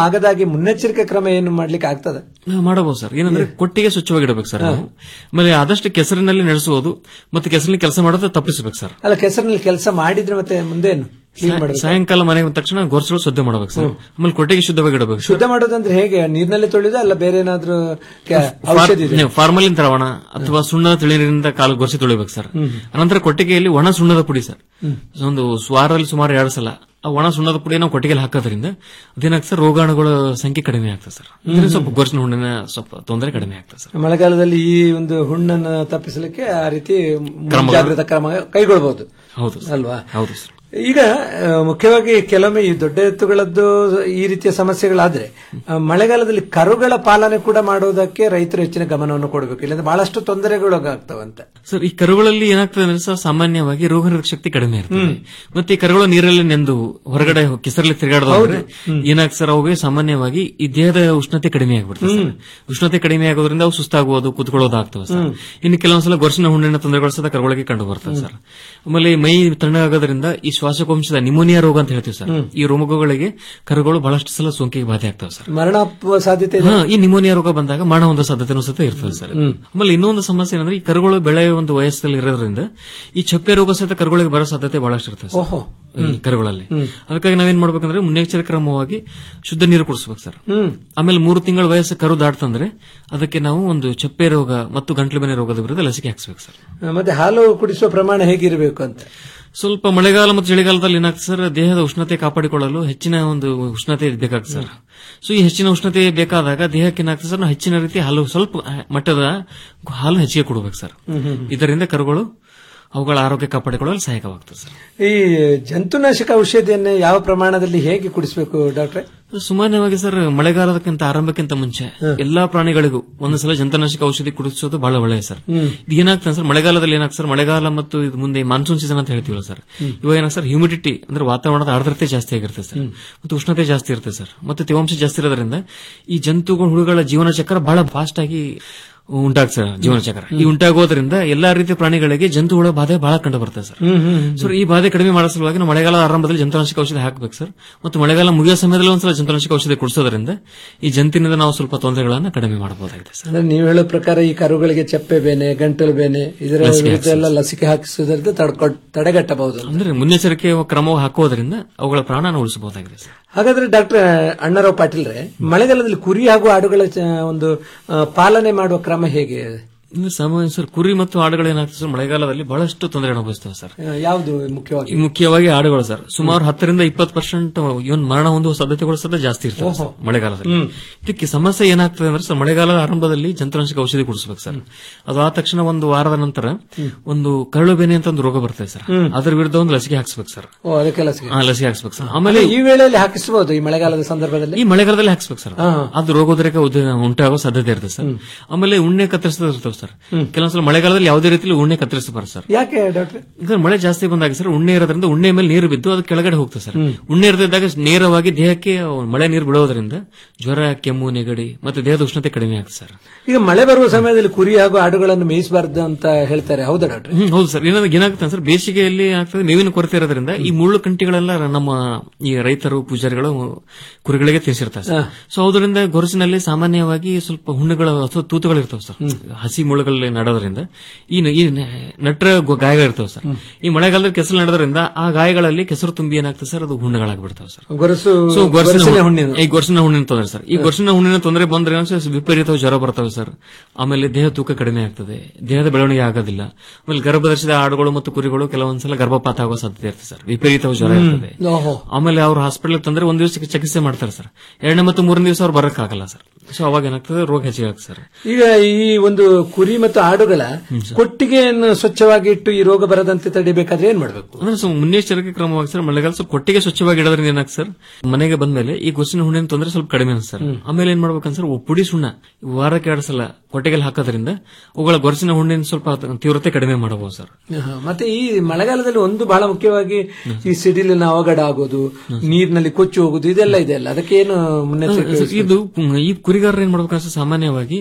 ಆಗದಾಗಿ ಮುನ್ನೆಚ್ಚರಿಕೆ ಕ್ರಮ ಏನು ಮಾಡ್ಲಿಕ್ಕೆ ಆಗ್ತದೆ ನಾವು ಮಾಡಬಹುದು ಸರ್ ಏನಂದ್ರೆ ಕೊಟ್ಟಿಗೆ ಸ್ವಚ್ಛವಾಗಿಡಬೇಕು ಸರ್ ನಾವು ಆಮೇಲೆ ಆದಷ್ಟು ಕೆಸರಿನಲ್ಲಿ ನಡೆಸುವುದು ಮತ್ತೆ ಕೆಸರಿನಲ್ಲಿ ಕೆಲಸ ಮಾಡೋದು ತಪ್ಪಿಸಬೇಕು ಸರ್ ಅಲ್ಲ ಕೆಸರಿನಲ್ಲಿ ಕೆಲಸ ಮಾಡಿದ್ರೆ ಮತ್ತೆ ಮುಂದೇನು ಕ್ಲೀನ್ ಮಾಡಬೇಕು ಸಾಯಂಕಾಲ ಮನೆಗೆ ಬಂದ ತಕ್ಷಣ ಗೊರಸುಗಳು ಶುದ್ಧ ಮಾಡಬೇಕು ಸರ್ ಆಮೇಲೆ ಕೊಟ್ಟಿಗೆ ಶುದ್ಧವಾಗಿ ಇಡಬೇಕು ಶುದ್ಧ ಮಾಡೋದಂದ್ರೆ ಹೇಗೆ ನೀರಿನಲ್ಲಿ ತೊಳೆದ ಅಲ್ಲ ಬೇರೆ ಏನಾದ್ರೂ ಕೆ- ಔಷಧಿ ಇದೆ ಫಾರ್ಮಲಿನ್ ದ್ರಾವಣ ಅಥವಾ ಸುಣ್ಣದ ತಿಳಿನೀರಿನಿಂದ ಕಾಲು ಗೊರಸಿ ತೊಳಿಬೇಕು ಸರ್ ಅನಂತರ ಕೊಟ್ಟಿಗೆಯಲ್ಲಿ ಒಣ ಸುಣ್ಣದ ಪುಡಿ ಸರ್ ಒಂದು ವಾರದಲ್ಲಿ ಸುಮಾರು ಎರಡು ಸಲ ಆ ಒಣ ಸುಣ್ಣದ ಪುಡಿ ನಾವು ಕೊಟ್ಟಿಗೆಯಲ್ಲಿ ಹಾಕೋದ್ರಿಂದ ಅದೇನಾಗ್ತದೆ ಸರ್ ರೋಗಾಣುಗಳ ಸಂಖ್ಯೆ ಕಡಿಮೆ ಆಗ್ತದೆ ಸರ್ ಇದರಿಂದ ಸ್ವಲ್ಪ ಗೊರಸಿನ ಹುಣ್ಣಿನ ಸ್ವಲ್ಪ ತೊಂದರೆ ಕಡಿಮೆ ಆಗ್ತದೆ ಸರ್ ಮಳೆಗಾಲದಲ್ಲಿ ಈ ಒಂದು ಹುಣ್ಣನ್ನು ತಪ್ಪಿಸಲಿಕ್ಕೆ ಆ ರೀತಿ ಕ್ರಮ- ಮುಂಜಾಗ್ರತಾ ಕ್ರಮ ಕೈಗೊಳ್ಳಬಹುದು ಹೌದು ಸರ್. ಅಲ್ವಾ ಹೌದು ಸರ್ ಈಗ ಆ, ಮುಖ್ಯವಾಗಿ ಕೆಲವೊಮ್ಮೆ ಈ ದೊಡ್ಡ ಎತ್ತುಗಳದ್ದು ಈ ರೀತಿಯ ಸಮಸ್ಯೆಗಳಾದ್ರೆ ಆ, ಮಳೆಗಾಲದಲ್ಲಿ ಕರುಗಳ ಪಾಲನೆ ಕೂಡ ಮಾಡೋದಕ್ಕೆ ರೈತರು ಹೆಚ್ಚಿನ ಗಮನವನ್ನು ಕೊಡಬೇಕು ಇಲ್ಲಂದ್ರೆ ಬಹಳಷ್ಟು ತೊಂದರೆಗೊಳಗಾಗ್ತವಂತೆ ಸರ್ ಈ ಕರುಗಳಲ್ಲಿ ಏನಾಗ್ತದೆ ಅಂದ್ರೆ ಸರ್ ಸಾಮಾನ್ಯವಾಗಿ ರೋಗ ನಿರೋಧಕ ಶಕ್ತಿ ಕಡಿಮೆ ಇರ್ತದೆ ಮತ್ತೆ ಈ ಕರುಗಳು ನೀರಲ್ಲಿ ನೆಂದು ಹೊರಗಡೆ ಕೆಸರಲ್ಲಿ ತಿರುಗಾಡೋದ್ರೆ ಏನಾಗ್ತದೆ ಸರ್ ಅವುಗೆ ಸಾಮಾನ್ಯವಾಗಿ ಈ ದೇಹದ ಉಷ್ಣತೆ ಕಡಿಮೆ ಆಗ್ಬಿಡ್ತದೆ ಸರ್ ಉಷ್ಣತೆ ಕಡಿಮೆ ಆಗೋದ್ರಿಂದ ಅವು ಸುಸ್ತಾಗುವುದು ಕುತ್ಕೊಳ್ಳೋದು ಆಗ್ತವೆ ಸರ್ ಇನ್ನು ಕೆಲವೊಂದ್ಸಲ ಗೊರಸಿನ ಹುಣ್ಣಿನ ತೊಂದರೆಗಳು ಸಹ ಕರುಗಳಿಗೆ ಕಂಡು ಬರ್ತದೆ ಸರ್ ಆಮೇಲೆ ಮೈ ತಣ್ಣಗಾಗೋದ್ರಿಂದ ಈ ಶ್ವಾಸಕೋಶದ ನಿಮೋನಿಯಾ ರೋಗ ಅಂತ ಹೇಳ್ತೀವಿ ಸರ್ ಈ ರೋಗಗಳಿಗೆ ಕರುಗಳು ಬಹಳಷ್ಟು ಸಲ ಸೋಂಕಿಗೆ ಬಾಧೆ ಆಗ್ತವೆ ಸರ್ ಮರಣಾತ್ಮ ಸಾಧ್ಯತೆ ಇದೆ ಹಾ, ಈ ನಿಮೋನಿಯಾ ರೋಗ ಬಂದಾಗ ಮರಣ ಹೊಂದೋ ಸಾಧ್ಯತೆನೂ ಸಹ ಇರ್ತದೆ ಸರ್ ಆಮೇಲೆ ಇನ್ನೊಂದು ಸಮಸ್ಯೆ ಏನಂದ್ರೆ ಈ ಕರುಗಳು ಬೆಳೆಯುವ ಒಂದು ವಯಸ್ಸಲ್ಲಿ ಇರೋದ್ರಿಂದ ಈ ಚಪ್ಪೆ ರೋಗ ಸಹಿತ ಕರುಗಳಿಗೆ ಬರೋ ಸಾಧ್ಯತೆ ಬಹಳಷ್ಟು ಇರ್ತದೆ ಸರ್. ಓಹೋ. ಈ ಕರುಗಳಲ್ಲಿ ಅದಕ್ಕಾಗಿ ನಾವೇನ್ ಮಾಡ್ಬೇಕಂದ್ರೆ ಮುನ್ನೆಚ್ಚರಿಕೆ ಕ್ರಮವಾಗಿ ಶುದ್ಧ ನೀರು ಕುಡಿಸ್ಬೇಕು ಸರ್ ಹ್ಮ್ ಆಮೇಲೆ ಮೂರು ತಿಂಗಳ ವಯಸ್ಸು ಕರು ದಾಟ್ತಂದ್ರೆ ಅದಕ್ಕೆ ನಾವು ಒಂದು ಚಪ್ಪೆ ರೋಗ ಮತ್ತು ಗಂಟ್ಲು ಮನೆ ರೋಗದ ವಿರುದ್ಧ ಲಸಿಕೆ ಹಾಕ್ಸ್ಬೇಕು ಸರ್ ಮತ್ತೆ ಹಾಲು ಕುಡಿಸುವ ಪ್ರಮಾಣ ಹೇಗಿರಬೇಕು ಅಂತ ಸ್ವಲ್ಪ ಮಳೆಗಾಲ ಮತ್ತು ಚಳಿಗಾಲದಲ್ಲಿ ಏನಾಗ್ತದೆ ಸರ್ ದೇಹದ ಉಷ್ಣತೆ ಕಾಪಾಡಿಕೊಳ್ಳಲು ಹೆಚ್ಚಿನ ಒಂದು ಉಷ್ಣತೆ ಬೇಕಾಗ್ತದೆ ಸರ್ ಸೊ ಈ ಹೆಚ್ಚಿನ ಉಷ್ಣತೆ ಬೇಕಾದಾಗ ದೇಹಕ್ಕೆ ಏನಾಗ್ತದೆ ಸರ್ ನಾವು ಹೆಚ್ಚಿನ ರೀತಿ ಹಾಲು ಸ್ವಲ್ಪ ಮಟ್ಟದ ಹಾಲು ಹೆಚ್ಚಿಗೆ ಕೊಡಬೇಕು ಸರ್ ಇದರಿಂದ ಕರುಗಳು ಅವುಗಳ ಆರೋಗ್ಯ ಕಾಪಾಡಿಕೊಳ್ಳಲು ಸಹಾಯಕವಾಗ್ತದೆ ಸರ್ ಈ ಜಂತುನಾಶಕ ಔಷಧಿಯನ್ನ ಯಾವ ಪ್ರಮಾಣದಲ್ಲಿ ಹೇಗೆ ಕುಡಿಸಬೇಕು ಡಾಕ್ಟ್ರೆ ಸಾಮಾನ್ಯವಾಗಿ ಸರ್ ಮಳೆಗಾಲದಕ್ಕಿಂತ ಆರಂಭಕ್ಕಿಂತ ಮುಂಚೆ ಎಲ್ಲಾ ಪ್ರಾಣಿಗಳಿಗೂ ಒಂದ್ಸಲ ಜಂತನಾಶಕ ಔಷಧಿ ಕುಡಿಸೋದು ಬಹಳ ಒಳ್ಳೆಯ ಸರ್ ಇದು ಏನಾಗ್ತದೆ ಸರ್ ಮಳೆಗಾಲದಲ್ಲಿ ಏನಾಗ್ತದೆ ಸರ್ ಮಳೆಗಾಲ ಮತ್ತು ಇದು ಮುಂದೆ ಮಾನ್ಸೂನ್ ಸೀಸನ್ ಅಂತ ಹೇಳ್ತೀವಲ್ಲ ಸರ್ ಇವಾಗ ಏನಾಗ್ತದೆ ಸರ್ ಹ್ಯೂಮಿಡಿಟಿ ಅಂದ್ರೆ ವಾತಾವರಣದ ಆರ್ದ್ರತೆ ಜಾಸ್ತಿ ಆಗಿರ್ತದೆ ಸರ್ ಮತ್ತು ಉಷ್ಣತೆ ಜಾಸ್ತಿ ಇರ್ತದೆ ಸರ್ ಮತ್ತೆ ತೇವಾಂಶ ಜಾಸ್ತಿ ಇರೋದ್ರಿಂದ ಈ ಜಂತುಗಳ ಹುಳುಗಳ ಜೀವನ ಚಕ್ರ ಬಹಳ ಫಾಸ್ಟ್ ಆಗಿ ಉಂಟಾಗ್ತದೆ ಸರ್ ಜೀವನ ಚಕ್ರ ಈ ಉಂಟಾಗೋದ್ರಿಂದ ಎಲ್ಲಾ ರೀತಿಯ ಪ್ರಾಣಿಗಳಿಗೆ ಜಂತು ಹುಳ ಬಾಧೆ ಬಹಳ ಕಂಡು ಬರ್ತದೆ ಸರ್ ಸರ್ ಈ ಬಾಧೆ ಕಡಿಮೆ ಮಾಡೋ ಸಲುವಾಗಿ ನಾವು ಮಳೆಗಾಲ ಆರಂಭದಲ್ಲಿ ಜಂತುನಾಶಕ ಔಷಧಿ ಹಾಕಬೇಕು ಸರ್ ಮತ್ತು ಮಳೆಗಾಲ ಮುಗಿಯೋ ಸಮಯದಲ್ಲಿ ಒಂದ್ಸಲ ಜಂತುನಾಶಕ ಔಷಧಿ ಕುಡಿಸೋದ್ರಿಂದ ಈ ಜಂತಿನಿಂದ ನಾವು ಸ್ವಲ್ಪ ತೊಂದರೆಗಳನ್ನ ಕಡಿಮೆ ಮಾಡಬಹುದಾಗಿದೆ ಸರ್ ಅಂದ್ರೆ ನೀವು ಹೇಳೋ ಪ್ರಕಾರ ಈ ಕರುಗಳಿಗೆ ಚಪ್ಪೆ ಬೇನೆ ಗಂಟಲು ಬೇನೆ ಇದರ ಲಸಿಕೆ ವಿರುದ್ಧ ಎಲ್ಲ ಲಸಿಕೆ ಹಾಕಿಸುವುದರಿಂದ ತಡ್ಕೊ- ತಡೆಗಟ್ಟಬಹುದು ಅಂದ್ರೆ ಮುನ್ನೆಚ್ಚರಿಕೆ ಕ್ರಮ ಹಾಕೋದ್ರಿಂದ ಅವುಗಳ ಪ್ರಾಣನ ಉಳಿಸಬಹುದಾಗಿದೆ ಸರ್ ಹಾಗಾದ್ರೆ ಡಾಕ್ಟರ್ ಅಣ್ಣರಾವ್ ಪಾಟೀಲ್ರೆ ಮಳೆಗಾಲದಲ್ಲಿ ಕುರಿ ಹಾಗೂ ಆಡುಗಳ ಚ- ಒಂದು ಆ, ಪಾಲನೆ ಮಾಡುವ ಕ್ರಮ ಹೇಗೆ ಇನ್ನು ಸಾಮಾನ್ಯ ಸರ್ ಕುರಿ ಮತ್ತು ಆಡುಗಳು ಏನಾಗ್ತದೆ ಸರ್ ಮಳೆಗಾಲದಲ್ಲಿ ಬಹಳಷ್ಟು ತೊಂದರೆ ಅನುಭವಿಸ್ತವೆ ಸರ್ ಆ, ಯಾವುದು ಮುಖ್ಯವಾಗಿ ಈ ಮುಖ್ಯವಾಗಿ ಆಡುಗಳು ಸರ್ ಸುಮಾರು ಹತ್ತರಿಂದ ಇಪ್ಪತ್ತು ಪರ್ಸೆಂಟ್ ಇವನ್ ಮರಣ ಹೊಂದುವ ಸಾಧ್ಯತೆಗಳು ಸಹ ಜಾಸ್ತಿ ಇರ್ತವೆ ಸರ್ ಮಳೆಗಾಲದಲ್ಲಿ ಇದಕ್ಕೆ ಸಮಸ್ಯೆ ಏನಾಗ್ತದೆ ಅಂದ್ರೆ ಸರ್ ಮಳೆಗಾಲದ ಆರಂಭದಲ್ಲಿ ಜಂತುನಾಶಕ ಔಷಧಿ ಕುಡಿಸ್ಬೇಕು ಸರ್ ಅದು ಆದ ತಕ್ಷಣ ಒಂದು ವಾರದ ನಂತರ ಒಂದು ಕರಳು ಬೇನೆ ಅಂತ ಒಂದು ರೋಗ ಬರ್ತದೆ ಸರ್ ಅದ್ರ ವಿರುದ್ಧ ಒಂದು ಲಸಿಕೆ ಹಾಕ್ಸ್ಬೇಕು ಸರ್ ಓ ಅದಕ್ಕೆ ಲಸಿಕೆ ಆ, ಲಸಿಕೆ ಹಾಕ್ಸ್ಬೇಕು ಸರ್ ಆಮೇಲೆ ಈ ವೇಳೆಯಲ್ಲಿ ಹಾಕಿಸಬಹುದು ಈ ಮಳೆಗಾಲದ ಸಂದರ್ಭದಲ್ಲಿ ಈ ಮಳೆಗಾಲದಲ್ಲಿ ಹಾಕ್ಸ್ಬೇಕು ಸರ್ ಅದು ರೋಗೋದ್ರೇಕ ಉದ್ದ- ಉಂಟಾಗೋ ಸಾಧ್ಯತೆ ಇರ್ತದೆ ಸರ್ ಆಮೇಲೆ ಉಣ್ಣೆ ಕತ್ತರಿಸೋದು ಇರ್ತವೆ ಸರ್ ಕೆಲವೊಂದ್ಸಲ ಮಳೆಗಾಲದಲ್ಲಿ ಯಾವುದೇ ರೀತಿಯಲ್ಲಿ ಉಣ್ಣೆ ಕತ್ತರಿಸಬಾರ್ದು ಸರ್ ಯಾಕೆ ಡಾಕ್ಟರ್ ಈಗ ಮಳೆ ಜಾಸ್ತಿ ಬಂದಾಗ ಸರ್ ಉಣ್ಣೆ ಇರೋದ್ರಿಂದ ಉಣ್ಣೆ ಮೇಲೆ ನೀರು ಬಿದ್ದು ಅದು ಕೆಳಗಡೆ ಹೋಗ್ತದೆ ಸರ್ ಉಣ್ಣೆ ಇರದಿದ್ದಾಗ ನೇರವಾಗಿ ದೇಹಕ್ಕೆ ಮಳೆ ನೀರು ಬಿಡೋದ್ರಿಂದ ಜ್ವರ ಕೆಮ್ಮು ನೆಗಡಿ ಮತ್ತೆ ದೇಹದ ಉಷ್ಣತೆ ಕಡಿಮೆ ಆಗ್ತದೆ ಸರ್ ಈಗ ಮಳೆ ಬರುವ ಸಮಯದಲ್ಲಿ ಕುರಿ ಹಾಗೂ ಆಡುಗಳನ್ನು ಮೇಯಿಸಬಾರ್ದು ಅಂತ ಹೇಳ್ತಾರೆ ಹೌದಾ ಡಾಕ್ಟರ್ ಹ್ಮ್ ಹೌದು ಸರ್ ಏನಾದ್ರೆ ಏನಾಗುತ್ತೆ ಸರ್ ಬೇಸಿಗೆಯಲ್ಲಿ ಆಗ್ತದೆ ಮೇವಿನ ಕೊರತೆ ಇರೋದ್ರಿಂದ ಈ ಮುಳ್ಳು ಕಂಟಿಗಳೆಲ್ಲ ನಮ್ಮ ಈ ರೈತರು ಪೂಜಾರಿಗಳು ಕುರಿಗಳಿಗೆ ತಿನ್ಸಿರ್ತಾರೆ ಸರ್ ಸೊ ಅದರಿಂದ ಗೊರಸಿನಲ್ಲಿ ಸಾಮಾನ್ಯವಾಗಿ ಸ್ವಲ್ಪ ಹುಣ್ಣುಗಳು ಅಥವಾ ತೂತುಗಳು ಇರ್ತವೆ ಸರ್ ಹಸಿ ಮುಳ್ಳುಗಳಲ್ಲಿ ನಡೋದ್ರಿಂದ ಈ ನ- ಈ ನ- ನಟ್ರ ಗೊ- ಗಾಯಗಳಿರ್ತವೆ ಸರ್ ಈ ಮಳೆಗಾಲದಲ್ಲಿ ಕೆಸರು ನಡೆದ್ರಿಂದ ಆ ಗಾಯಗಳಲ್ಲಿ ಕೆಸರು ತುಂಬಿ ಏನಾಗ್ತದೆ ಸರ್ ಅದು ಹುಣ್ಣುಗಳಾಗ್ಬಿಡ್ತವೆ ಸರ್ ಗೊರಸು ಸೊ ಗೊರಸಿನ ಗೊರಸಿನ ಹುಣ್ಣು- ಹುಣ್ಣಿನ ಈ ಗೊರಸಿನ ಹುಣ್ಣಿನ ತೊಂದರೆ ಸರ್ ಈ ಗೊರಸಿನ ಹುಣ್ಣಿನ ತೊಂದರೆ ಬಂದ್ರೆ ಏನಾಗ್ತದೆ ಸರ್, ವಿಪರೀತ ಜ್ವರ ಬರ್ತವೆ ಸರ್ ಆಮೇಲೆ ದೇಹ ತೂಕ ಕಡಿಮೆ ಆಗ್ತದೆ ದೇಹದ ಬೆಳವಣಿಗೆ ಆಗೋದಿಲ್ಲ ಆಮೇಲೆ ಗರ್ಭಧರಿಸಿದ ಆಡುಗಳು ಮತ್ತು ಕುರಿಗಳು ಕೆಲವೊಂದ್ಸಲ ಗರ್ಭಪಾತ ಆಗೋ ಸಾಧ್ಯತೆ ಇರ್ತದೆ ಸರ್ ವಿಪರೀತ ಜ್ವರ ಇರ್ತದೆ ಓಹೋ ಆಮೇಲೆ ಅವ್ರು ಹಾಸ್ಪಿಟಲ್ ತಂದ್ರೆ ಒಂದ್ ದಿವಸ ಚಿಕಿತ್ಸೆ ಮಾಡ್ತಾರೆ ಸರ್ ಎರಡನೇ ಮತ್ತು ಮೂರನೇ ದಿವಸ ಅವ್ರು ಬರಕ್ಕಾಗಲ್ಲ ಸರ್ ಸೊ ಅವಾಗ ಏನಾಗ್ತದೆ ರೋಗ ಹೆಚ್ಚಿಗೆ ಆಗ್ತದೆ ಸರ್ ಈಗ ಈ ಒಂದು ಕುರಿ ಮತ್ತು ಆಡುಗಳ ಕೊಟ್ಟಿಗೆಯನ್ನು ಸ್ವಚ್ಛವಾಗಿ ಇಟ್ಟು ಈ ರೋಗ ಬರದಂತೆ ತಡಿಬೇಕಾದ್ರೆ ಏನ್ ಮಾಡಬೇಕು ಅಂದ್ರೆ ಸೊ ಮುನ್ನೆಚ್ಚರಿಕೆ ಕ್ರಮವಾಗಿ ಸರ್ ಮಳೆಗಾಲ ಸ್ವಲ್ಪ ಕೊಟ್ಟಿಗೆ ಸ್ವಚ್ಛವಾಗಿ ಇಡೋದ್ರಿಂದ ಏನಾಗ್ತದೆ ಸರ್ ಮನೆಗೆ ಬಂದ್ಮೇಲೆ ಈ ಗೊಸಿನ ಹುಣ್ಣಿನ ತೊಂದರೆ ಸ್ವಲ್ಪ ಕಡಿಮೆ ಅನ್ಸುತ್ತೆ ಸರ್ ಆಮೇಲೆ ಏನ್ ಮಾಡ್ಬೇಕಂತ ಸರ್ ಪುಡಿ ಸುಣ್ಣ ವಾರಕ್ಕೆ ಎರಡು ಸಲ ಕೊಟ್ಟಿಗೆಲ್ ಹಾಕೋದ್ರಿಂದ ಅವುಗಳ ಗೊರಸಿನ ಹುಣ್ಣಿನ ಸ್ವಲ್ಪ ತೀವ್ರತೆ ಕಡಿಮೆ ಮಾಡಬಹುದು ಸರ್ ಆಹಾ. ಮತ್ತೆ ಈ ಮಳೆಗಾಲದಲ್ಲಿ ಒಂದು ಬಹಳ ಮುಖ್ಯವಾಗಿ ಈ ಸಿಡಿಲಿನ ಅವಘಡ ಆಗೋದು ನೀರಿನಲ್ಲಿ ಕೊಚ್ಚಿ ಹೋಗುದು ಇದೆಲ್ಲ ಇದೆ ಅಲ್ಲ ಅದಕ್ಕೆ ಏನು ಮುನ್ನೆಚ್ಚರಿಕೆ ಇದು ಈ ಕುರಿಗಾರರು ಏನ್ ಮಾಡ್ಬೇಕಂದ್ರೆ ಸಾಮಾನ್ಯವಾಗಿ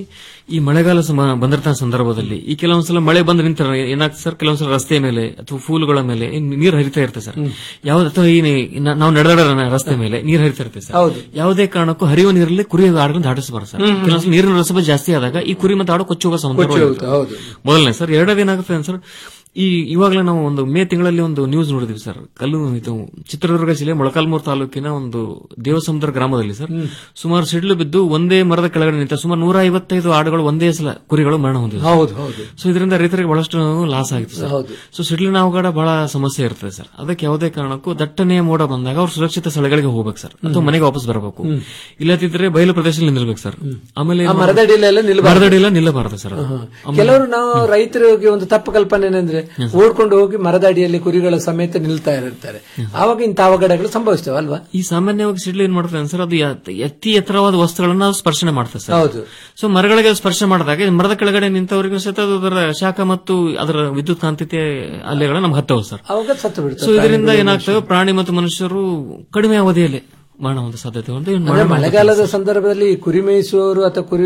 ಈ ಮಳೆಗಾಲ ಸಮ ಬಂದಿರ್ತ ಸಂದರ್ಭದಲ್ಲಿ ಈ ಕೆಲವೊಂದ್ಸಲ ಮಳೆ ಬಂದು ನಿಂತರ ಏನಾಗ್ತದೆ ಸರ್ ಕೆಲವೊಂದ್ಸಲ ರಸ್ತೆ ಮೇಲೆ ಅಥವಾ ಫೂಲ್ಗಳ ಮೇಲೆ ನೀರು ಹರಿತಾ ಇರ್ತದೆ ಸರ್ ಯಾವ್ದು ಅಥವಾ ಈ ನಿ- ನ- ನಾವು ನಡೆದಾಡ ರಸ್ತೆ ಮೇಲೆ ನೀರು ಹರಿತಾ ಇರ್ತದೆ ಸರ್ ಹೌದು. ಯಾವುದೇ ಕಾರಣಕ್ಕೂ ಹರಿಯುವ ನೀರಲ್ಲಿ ಕುರಿ ಆಡನ್ನು ದಾಟಿಸಬಾರ್ದು ಸರ್ ಹ್ಮ್, ಹ್ಮ್. ಕೆಲವೊಂದ್ಸಲ ನೀರಿನ ರಸಭ ಜಾಸ್ತಿ ಆದಾಗ ಈ ಕುರಿ ಮತ್ತು ಆಡು ಕೊಚ್ಚಿ ಹೋಗೋ ಸಂದರ್ಭ ಕೊಚ್ಚಿ ಹೋಗುತ್ತೆ, ಹೌದು. ಮೊದಲನೇ ಸರ್ ಎರಡನೇದು ಏನಾಗುತ್ತೆ ಸರ್ ಈ ಇವಾಗಲೇ ನಾವು ಒಂದು ಮೇ ತಿಂಗಳಲ್ಲಿ ಒಂದು ನ್ಯೂಸ್ ನೋಡಿದ್ವಿ ಸರ್ ಕಲ್ಲು ಇದು ಚಿತ್ರದುರ್ಗ ಜಿಲ್ಲೆ ಮೊಳಕಾಲ್ಮೂರು ತಾಲೂಕಿನ ಒಂದು ದೇವಸಮುದ್ರ ಗ್ರಾಮದಲ್ಲಿ ಸರ್ ಸುಮಾರು ಸಿಡ್ಲು ಬಿದ್ದು ಒಂದೇ ಮರದ ಕೆಳಗಡೆ ನಿಂತ ಸುಮಾರು ನೂರ ಐವತ್ತೈದು ಆಡುಗಳು ಒಂದೇ ಸಲ ಕುರಿಗಳು ಮರಣ ಹೊಂದಿವೆ ಸರ್. ಹೌದು ಹೌದು ಸೊ ಇದರಿಂದ ರೈತರಿಗೆ ಬಹಳಷ್ಟು ಲಾಸ್ ಆಗಿತ್ತು ಸರ್ ಹೌದು. ಸೊ ಸಿಡ್ಲಿನ ಅವಘಡ ಬಹಳ ಸಮಸ್ಯೆ ಇರ್ತದೆ ಸರ್ ಅದಕ್ಕೆ ಯಾವುದೇ ಕಾರಣಕ್ಕೂ ದಟ್ಟನೆಯ ಮೋಡ ಬಂದಾಗ ಅವ್ರು ಸುರಕ್ಷಿತ ಸ್ಥಳಗಳಿಗೆ ಹೋಗ್ಬೇಕು ಸರ್ ಅಥವಾ ಮನೆಗೆ ವಾಪಸ್ ಬರಬೇಕು ಹ್ಮ್. ಇಲ್ಲದಿದ್ರೆ ಬಯಲು ಪ್ರದೇಶದಲ್ಲಿ ನಿಲ್ಬೇಕು ಸರ್ ಆಮೇಲೆ ಆ ಮರದಡಿಯಲ್ಲೆಲ್ಲ ನಿಲ್ಬಾರ್ದು. ಮರದಡಿಯೆಲ್ಲ ನಿಲ್ಲಬಾರದು ಸರ್ ಅದು. ಹಾ. ಆಮೇಲೆ- ಕೆಲವರು ನಾವು ರೈತರಿಗೆ ಒಂದು ತಪ್ಪು ಕಲ್ಪನೆ ಏನಂದ್ರೆ ಓಡ್ಕೊಂಡು ಹೋಗಿ ಮರದ ಅಡಿಯಲ್ಲಿ ಕುರಿಗಳ ಸಮೇತ ನಿಲ್ತಾ ಇರ್ತಾರೆ ಆವಾಗ ಇಂಥ ಅವಘಡಗಳು ಸಂಭವಿಸ್ತವೆ ಅಲ್ವಾ ಈ ಸಾಮಾನ್ಯವಾಗಿ ಸಿಡ್ಲು ಏನ್ ಮಾಡ್ತದೆ ಸರ್ ಅದು ಯ- ಅತಿ ಎತ್ತರವಾದ ವಸ್ತುಗಳನ್ನ ನಾವು ಸ್ಪರ್ಶನೆ ಮಾಡ್ತದೆ ಸರ್ ಹೌದು. ಸೊ ಮರಗಳಿಗೆ ಸ್ಪರ್ಶ ಮಾಡಿದಾಗ ಈ ಮರದ ಕೆಳಗಡೆ ನಿಂತವರಿಗೂ ಸಹಿತ ಅದು ಅದರ ಶಾಖ ಮತ್ತು ಅದರ ವಿದ್ಯುತ್ ಕಾಂತಿತೆ ಅಲೆಗಳು ನಮ್ಗೆ ಹತ್ತವು ಸರ್ ಅವಾಗ ಸತ್ತು ಸೊ ಬಿಡ್ತವೆ ಇದರಿಂದ ಪ್ರಾಣಿಗಳು, ಏನಾಗ್ತವೆ ಪ್ರಾಣಿ ಮತ್ತು ಮನುಷ್ಯರು ಕಡಿಮೆ ಅವಧಿಯಲ್ಲಿ ಮಾಡುವಂತ ಸಾಧ್ಯತೆ ಉಂಟು ಇನ್ನು ಅಂದ್ರೆ ಮರಣ ಮಳೆಗಾಲದ ಸಂದರ್ಭದಲ್ಲಿ ಈ ಕುರಿ ಮೇಯಿಸುವವರು ಅಥವಾ ಕುರಿ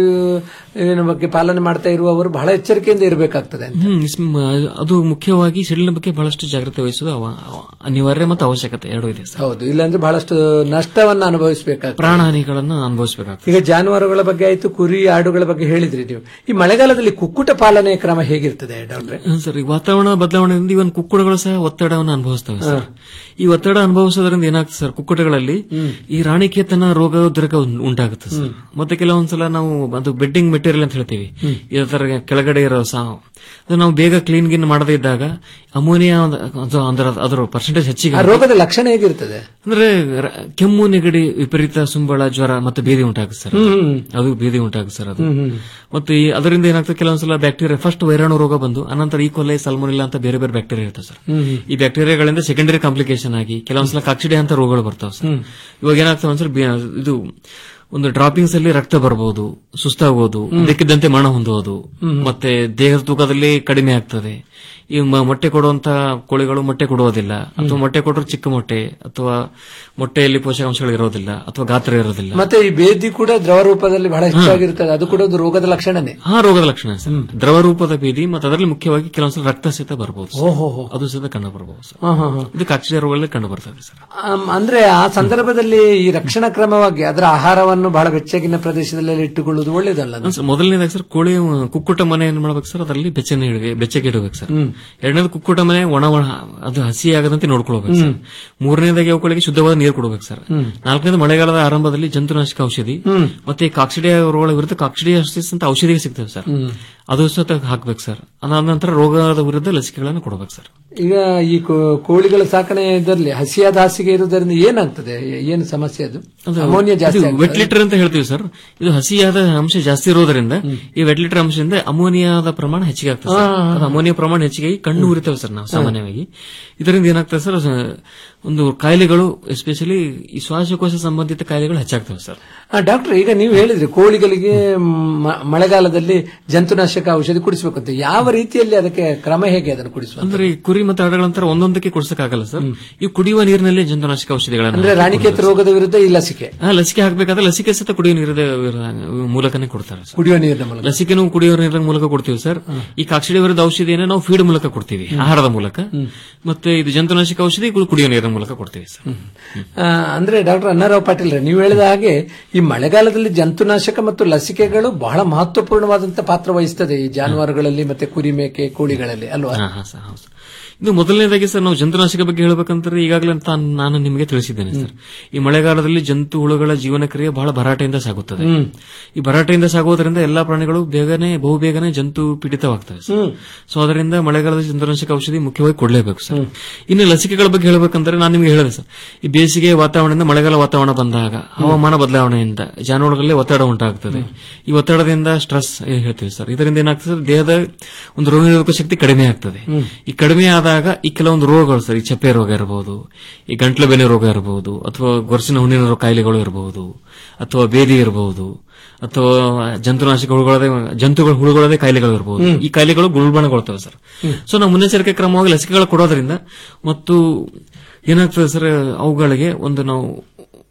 ಏನ ಬಗ್ಗೆ ಪಾಲನೆ ಮಾಡ್ತಾ ಇರುವವರು ಬಹಳ ಎಚ್ಚರಿಕೆಯಿಂದ ಇರಬೇಕಾಗ್ತದೆ ಅಂತ ಹ್ಮ್ ಇಸ್- ಮ- ಅದು ಮುಖ್ಯವಾಗಿ ಸಿಡಿಲಿನ ಬಗ್ಗೆ ಬಹಳಷ್ಟು ಜಾಗ್ರತೆ ವಹಿಸುವುದು ಅವ- ಅವ- ಅನಿವಾರ್ಯ ಮತ್ತು ಅವಶ್ಯಕತೆ ಎರಡೂ ಇದೆ ಸರ್ ಹೌದು ಇಲ್ಲಾಂದ್ರೆ ಬಹಳಷ್ಟು ನಷ್ಟವನ್ನ ಅನುಭವಿಸಬೇಕಾಗ್ತದೆ ಪ್ರಾಣಹಾನಿಗಳನ್ನ ಅನುಭವಿಸಬೇಕಾಗ್ತದೆ ಈಗ ಜಾನುವಾರುಗಳ ಬಗ್ಗೆ ಆಯ್ತು ಕುರಿ ಆಡುಗಳ ಬಗ್ಗೆ ಹೇಳಿದ್ರಿ ನೀವು ಈ ಮಳೆಗಾಲದಲ್ಲಿ ಕುಕ್ಕುಟ ಪಾಲನೆ ಕ್ರಮ ಹೇಗಿರ್ತದೆ ಡಾಕ್ಟ್ರೆ ಹ್ಮ್ ಸರ್ ಈ ವಾತಾವರಣ ಬದಲಾವಣೆಯಿಂದ ಇವನ್ ಕುಕ್ಕುಟಗಳು ಸಹ ಒತ್ತಡವನ್ನು ಅನುಭವಿಸ್ತವೆ ಸರ್ ಈ ಒತ್ತಡ ಅನುಭವಿಸೋದ್ರಿಂದ ಏನಾಗ್ತದೆ ಸರ್ ಕುಕ್ಕುಟಗಳಲ್ಲಿ ಈ ರಾಣಿಕೇತನ ರೋಗ ಉದ್ರೇಕ ಉಂ- ಉಂಟಾಗುತ್ತೆ ಸರ್ ಮತ್ತೆ ಕೆಲವೊಂದ್ಸಲ ನಾವು ಅದು ಬೆಡ್ಡಿಂಗ್ ಮೆಟೀರಿಯಲ್ ಅಂತ ಹೇಳ್ತೀವಿ ಇದೇ ತರ ಕೆಳಗಡೆ ಇರೋ ಸಾ ಅದು ನಾವು ಬೇಗ ಕ್ಲೀನ್ ಗಿನ್ ಮಾಡದೇ ಇದ್ದಾಗ ಅಮೋನಿಯಾ ಅದು ಅದರ ಅದರ ಪರ್ಸೆಂಟೇಜ್ ಹೆಚ್ಚಿಗೆ ಆ ರೋಗದ ಲಕ್ಷಣ ಹೇಗಿರ್ತದೆ ಅಂದ್ರೆ ರ- ಕೆಮ್ಮು ನೆಗಡಿ ವಿಪರೀತ ಸುಂಬಳ ಜ್ವರ ಮತ್ತೆ ಭೇದಿ ಉಂಟಾಗುತ್ತೆ ಸರ್ ಅದು. ಹ್ಮ್. ಅದು ಭೇದಿ ಉಂಟಾಗುತ್ತೆ ಸರ್ ಅದು ಹ್ಮ್, ಹ್ಮ್. ಮತ್ತೆ ಈ ಅದರಿಂದ ಏನಾಗ್ತದೆ ಕೆಲವೊಂದ್ಸಲ ಬ್ಯಾಕ್ಟೀರಿಯಾ ಫಸ್ಟ್ ವೈರಾಣು ರೋಗ ಬಂದು ಅನಂತರ ಈಕೋಲೈ ಸಲ್ಮೋನಿಲ್ಲಾ ಅಂತ ಬೇರೆ ಬೇರೆ ಬ್ಯಾಕ್ಟೀರಿಯಾ ಇರ್ತದೆ ಸರ್ ಹ್ಮ್, ಹ್ಮ್. ಈ ಬ್ಯಾಕ್ಟೀರಿಯಾಗಳಿಂದ ಸೆಕೆಂಡರಿ ಕಾಂಪ್ಲಿಕೇಶನ್ ಆಗಿ ಕೆಲವೊಂದ್ಸಲ ಕಾಕ್ಸಿಡೆ ಅಂತ ರೋಗಗಳು ಬರ್ತಾವೆ ಸರ್ ಹ್ಮ್. ಇವಾಗ ಏನಾಗ್ತದೆ ಒಂದ್ಸಲ ಬಿ- ಇದು ಒಂದು ಡ್ರಾಪಿಂಗ್ಸ್ ಅಲ್ಲಿ ರಕ್ತ ಬರಬಹುದು ಸುಸ್ತಾಗಬಹುದು ಇದಕ್ಕಿದ್ದಂತೆ ಮರಣ ಹೊಂದುವುದು ಹ್ಮ್. ಮತ್ತೆ ದೇಹದ ತೂಕದಲ್ಲಿ ಕಡಿಮೆ ಆಗ್ತದೆ ಈ ಮ- ಮೊಟ್ಟೆ ಕೊಡುವಂತ ಕೋಳಿಗಳು ಮೊಟ್ಟೆ ಕೊಡುವುದಿಲ್ಲ ಅಥವಾ ಮೊಟ್ಟೆ ಕೊಟ್ಟರು ಚಿಕ್ಕ ಮೊಟ್ಟೆ ಅಥವಾ ಮೊಟ್ಟೆಯಲ್ಲಿ ಪೋಷಕಾಂಶಗಳು ಇರೋದಿಲ್ಲ ಅಥವಾ ಗಾತ್ರ ಇರೋದಿಲ್ಲ ಮತ್ತೆ ಈ ಬೇದಿ ಕೂಡ ದ್ರವ ರೂಪದಲ್ಲಿ ಬಹಳ ಹೆಚ್ಚಾಗಿರ್ತದೆ ಅದು ಕೂಡ ಒಂದು ರೋಗದ ಲಕ್ಷಣನೇ ಆ ರೋಗದ ಲಕ್ಷಣ ಸರ್ ದ್ರವ ರೂಪದ ಭೇದಿ ಮತ್ತು ಅದರಲ್ಲಿ ಮುಖ್ಯವಾಗಿ ಕೆಲವೊಂದ್ಸಲ ರಕ್ತ ಸಹಿತ ಬರಬಹುದು ಸರ್. ಓಹೋ ಹೋ. ಅದು ಸಹಿತ ಕಂಡು ಬರಬಹುದು ಸರ್ ಹಾ, ಹಾ, ಹಾ. ಇದು ಕಾಕ್ಷಿಯ ರೋಗದಲ್ಲಿ ಕಂಡು ಬರ್ತದೆ ಸರ್ ಆಮ್, ಅಂದ್ರೆ ಆ ಸಂದರ್ಭದಲ್ಲಿ ಈ ರಕ್ಷಣಾ ಕ್ರಮವಾಗಿ ಅದರ ಆಹಾರವನ್ನು ಬಹಳ ಬೆಚ್ಚಗಿನ ಪ್ರದೇಶದಲ್ಲಿ ಇಟ್ಟುಕೊಳ್ಳುವುದು ಒಳ್ಳೇದಲ್ಲ ಅದು? ಸರ್, ಮೊದಲನೇದಾಗಿ ಸರ್ ಕೋಳಿ ಅಹ್, ಕುಕ್ಕುಟ ಮನೆ ಏನ್ ಮಾಡ್ಬೇಕು ಸರ್ ಅದರಲ್ಲಿ ಬೆಚ್ಚನೆ ಇಡಬೇಕು ಬೆಚ್ಚಗೆ ಇಡಬೇಕು ಸರ್ ಹ್ಮ್. ಎರಡನೇದು ಕುಕ್ಕುಟ ಮನೆ ಒಣ ಒಣ ಅದು ಹಸಿ ಆಗದಂತೆ ನೋಡ್ಕೊಳ್ಬೇಕು ಸರ್ ಮೂರನೇದಾಗಿ ಅವುಗಳಿಗೆ ಶುದ್ಧವಾದ ನೀರು ಕೊಡಬೇಕು ಸರ್ ಹ್ಮ್. ನಾಲ್ಕನೇದು ಮಳೆಗಾಲದ ಆರಂಭದಲ್ಲಿ ಜಂತುನಾಶಕ ಔಷಧಿ ಹ್ಮ್. ಮತ್ತೆ ಕಾಕ್ಸಿಡಿಯಾ ರೋಗಗಳ ವಿರುದ್ಧ ಕಾಕ್ಸಿಡಿಯಾಸಿಸ್ ಅಂತ ಔಷಧಿಗೆ ಸಿಗ್ತವೆ ಸರ್ ಹ್ಮ್. ಅದು ಸಹ ಹಾಕ್ಬೇಕು ಸರ್ ಅದಾದ ನಂತರ ರೋಗದ ವಿರುದ್ಧ ಲಸಿಕೆಗಳನ್ನು ಕೊಡಬೇಕು ಸರ್ ಈಗ ಈ ಕೋ- ಕೋಳಿಗಳ ಸಾಕಣೆ ಇದರಲ್ಲಿ ಹಸಿಯಾದ ಹಾಸಿಗೆ ಇರುವುದರಿಂದ ಏನಾಗ್ತದೆ ಏನು ಸಮಸ್ಯೆ ಅದು ಅಮೋನಿಯಾ ಜಾಸ್ತಿ ಆಗ್ತದೆ. ವೆಟ್ ಲೀಟರ್ ಅಂತ ಹೇಳ್ತೀವಿ ಸರ್ ಇದು ಹಸಿಯಾದ ಅಂಶ ಜಾಸ್ತಿ ಇರೋದ್ರಿಂದ ಈ ವೆಟ್ ಲೀಟರ್ ಅಂಶದಿಂದ ಅಮೋನಿಯಾದ ಪ್ರಮಾಣ ಹೆಚ್ಚಿಗೆ ಆಗ್ತದೆ ಸರ್. ಹಾ, ಹಾ, ಹಾ. ಅದು ಅಮೋನಿಯಾ ಪ್ರಮಾಣ ಹೆಚ್ಚಿಗೆ ಆಗಿ ಕಣ್ಣು ಉರಿತವೆ ಸರ್ ನಾವು ಸಾಮಾನ್ಯವಾಗಿ ಇದರಿಂದ ಏನಾಗ್ತದೆ ಸರ್ ಸ- ಒಂದು ಕಾಯಿಲೆಗಳು ಎಸ್ಪೆಷಲಿ ಈ ಶ್ವಾಸಕೋಶ ಸಂಬಂಧಿತ ಕಾಯಿಲೆಗಳು ಹೆಚ್ಚಾಗ್ತವೆ ಸರ್ ಆ, ಡಾಕ್ಟರ್ ಈಗ ನೀವು ಹೇಳಿದ್ರಿ ಕೋಳಿಗಳಿಗೆ ಮ- ಮಳೆಗಾಲದಲ್ಲಿ ಜಂತುನಾಶಕ ಔಷಧಿ ಕುಡಿಸಬೇಕು ಅಂತ ಯಾವ ರೀತಿಯಲ್ಲಿ ಅದಕ್ಕೆ ಕ್ರಮ ಹೇಗೆ ಅದನ್ನು ಕುಡಿಸುವ ಅಂದ್ರೆ ಈ ಕುರಿ ಮತ್ತು ಆಡುಗಳಂತರ ಒಂದೊಂದಕ್ಕೆ ಕುಡಿಸಕ್ಕಾಗಲ್ಲ ಸರ್ ಈ ಕುಡಿಯುವ ನೀರಿನಲ್ಲಿ ಜಂತುನಾಶಕ ಔಷಧಿಗಳನ್ನು ಅಂದ್ರೆ ರಾಣಿಕೇತ ರೋಗದ ವಿರುದ್ಧ ಈ ಲಸಿಕೆ ಹಾ, ಲಸಿಕೆ ಹಾಕಬೇಕಾದ್ರೆ ಲಸಿಕೆ ಸಹಿತ ಕುಡಿಯುವ ನೀರಿನ ಮೂಲಕನೇ ಕೊಡ್ತಾರೆ ಸರ್ ಕುಡಿಯುವ ನೀರಿನ ಮೂಲಕ ಲಸಿಕೆನೂ ಕುಡಿಯುವ ನೀರಿನ ಮೂಲಕ ಕೊಡ್ತೀವಿ ಸರ್ ಈ ಕಾಕ್ಷಿಡೆ ವಿರುದ್ಧ ಔಷಧಿಯನ್ನು ನಾವು ಫೀಡ್ ಮೂಲಕ ಕೊಡ್ತೀವಿ ಆಹಾರದ ಮೂಲಕ ಮತ್ತೆ ಇದು ಜಂತುನಾಶಕ ಔಷಧಿ ಕು- ಕುಡಿಯುವ ನೀರಿನ ಮೂಲಕ ಕೊಡ್ತೀವಿ ಸರ್ ಆ, ಅಂದ್ರೆ ಡಾಕ್ಟರ್ ಅನ್ನಾರಾವ್ ಪಾಟೀಲ್ ನೀವು ಹೇಳಿದ ಹಾಗೆ ಈ ಮಳೆಗಾಲದಲ್ಲಿ ಜಂತುನಾಶಕ ಮತ್ತು ಲಸಿಕೆಗಳು ಬಹಳ ಮಹತ್ವಪೂರ್ಣವಾದಂತಹ ಪಾತ್ರ ವಹಿಸ್ತದೆ ಈ ಜಾನುವಾರುಗಳಲ್ಲಿ ಮತ್ತೆ ಕುರಿ ಮೇಕೆ ಕೋಳಿಗಳಲ್ಲಿ ಅಲ್ವಾ ಹಾ, ಹಾ, ಸರ್, ಹೌದು ಸರ್. ಇದು ಮೊದಲನೇದಾಗಿ ಸರ್ ನಾವು ಜಂತುನಾಶಕ ಬಗ್ಗೆ ಹೇಳಬೇಕಂದ್ರೆ ಈಗಾಗಲೇ ತಾನ್- ನಾನು ನಿಮಗೆ ತಿಳಿಸಿದ್ದೇನೆ ಸರ್ ಈ ಮಳೆಗಾಲದಲ್ಲಿ ಜಂತು ಹುಳುಗಳ ಜೀವನ ಕ್ರಿಯೆ ಬಹಳ ಭರಾಟೆಯಿಂದ ಸಾಗುತ್ತದೆ ಹ್ಮ್. ಈ ಭರಾಟೆಯಿಂದ ಸಾಗುವುದರಿಂದ ಎಲ್ಲಾ ಪ್ರಾಣಿಗಳು ಬೇಗನೆ ಬಹುಬೇಗನೆ ಜಂತು ಪೀಡಿತವಾಗ್ತವೆ ಸರ್ ಹ್ಮ್. ಸೊ ಅದರಿಂದ ಮಳೆಗಾಲದ ಜಂತುನಾಶಕ ಔಷಧಿ ಮುಖ್ಯವಾಗಿ ಕೊಡಲೇಬೇಕು ಸರ್ ಇನ್ನು ಲಸಿಕೆಗಳ ಬಗ್ಗೆ ಹೇಳಬೇಕಂದ್ರೆ ನಾನು ನಿಮಗೆ ಹೇಳಿದೆ ಸರ್ ಈ ಬೇಸಿಗೆ ವಾತಾವರಣದಿಂದ ಮಳೆಗಾಲ ವಾತಾವರಣ ಬಂದಾಗ ಹವಾಮಾನ ಬದಲಾವಣೆಯಿಂದ ಜಾನುವಾರುಗಳಲ್ಲಿ ಒತ್ತಡ ಉಂಟಾಗ್ತದೆ ಈ ಒತ್ತಡದಿಂದ ಸ್ಟ್ರೆಸ್ ಹೇಳ್ತೀವಿ ಸರ್ ಇದರಿಂದ ಏನಾಗ್ತದೆ ಸರ್, ದೇಹದ ಒಂದು ರೋಗ ನಿರೋಧಕ ಶಕ್ತಿ ಕಡಿಮೆ ಆಗ್ತದೆ ಹ್ಮ್. ಈ ಕಡಿಮೆ ಆದಾಗ ಈ ಕೆಲವೊಂದು ರೋಗಗಳು ಸರ್ ಈ ಚಪ್ಪೆ ರೋಗ ಇರಬಹುದು ಈ ಗಂಟ್ಲು ಬೆನೆ ರೋಗ ಇರಬಹುದು ಅಥವಾ ಗೊರಸಿನ ಹುಣ್ಣಿನ ರೋಗ ಕಾಯಿಲೆಗಳು ಇರಬಹುದು ಅಥವಾ ಬೇದಿ ಇರಬಹುದು ಅಥವಾ ಜಂತುನಾಶಕ ಹುಳುಗಳದೇ ಜಂತುಗಳ ಹುಳುಗಳದೇ ಕಾಯಿಲೆಗಳು ಇರಬಹುದು ಹ್ಮ್. ಈ ಕಾಯಿಲೆಗಳು ಗುಲ್ಬಣಗೊಳ್ತವೆ ಸರ್ ಹ್ಮ್. ಸೊ ನಾವು ಮುನ್ನೆಚ್ಚರಿಕೆ ಕ್ರಮವಾಗಿ ಲಸಿಕೆಗಳು ಕೊಡೋದ್ರಿಂದ ಮತ್ತು ಏನಾಗ್ತದೆ ಸರ್ ಅವುಗಳಿಗೆ ಒಂದು ನಾವು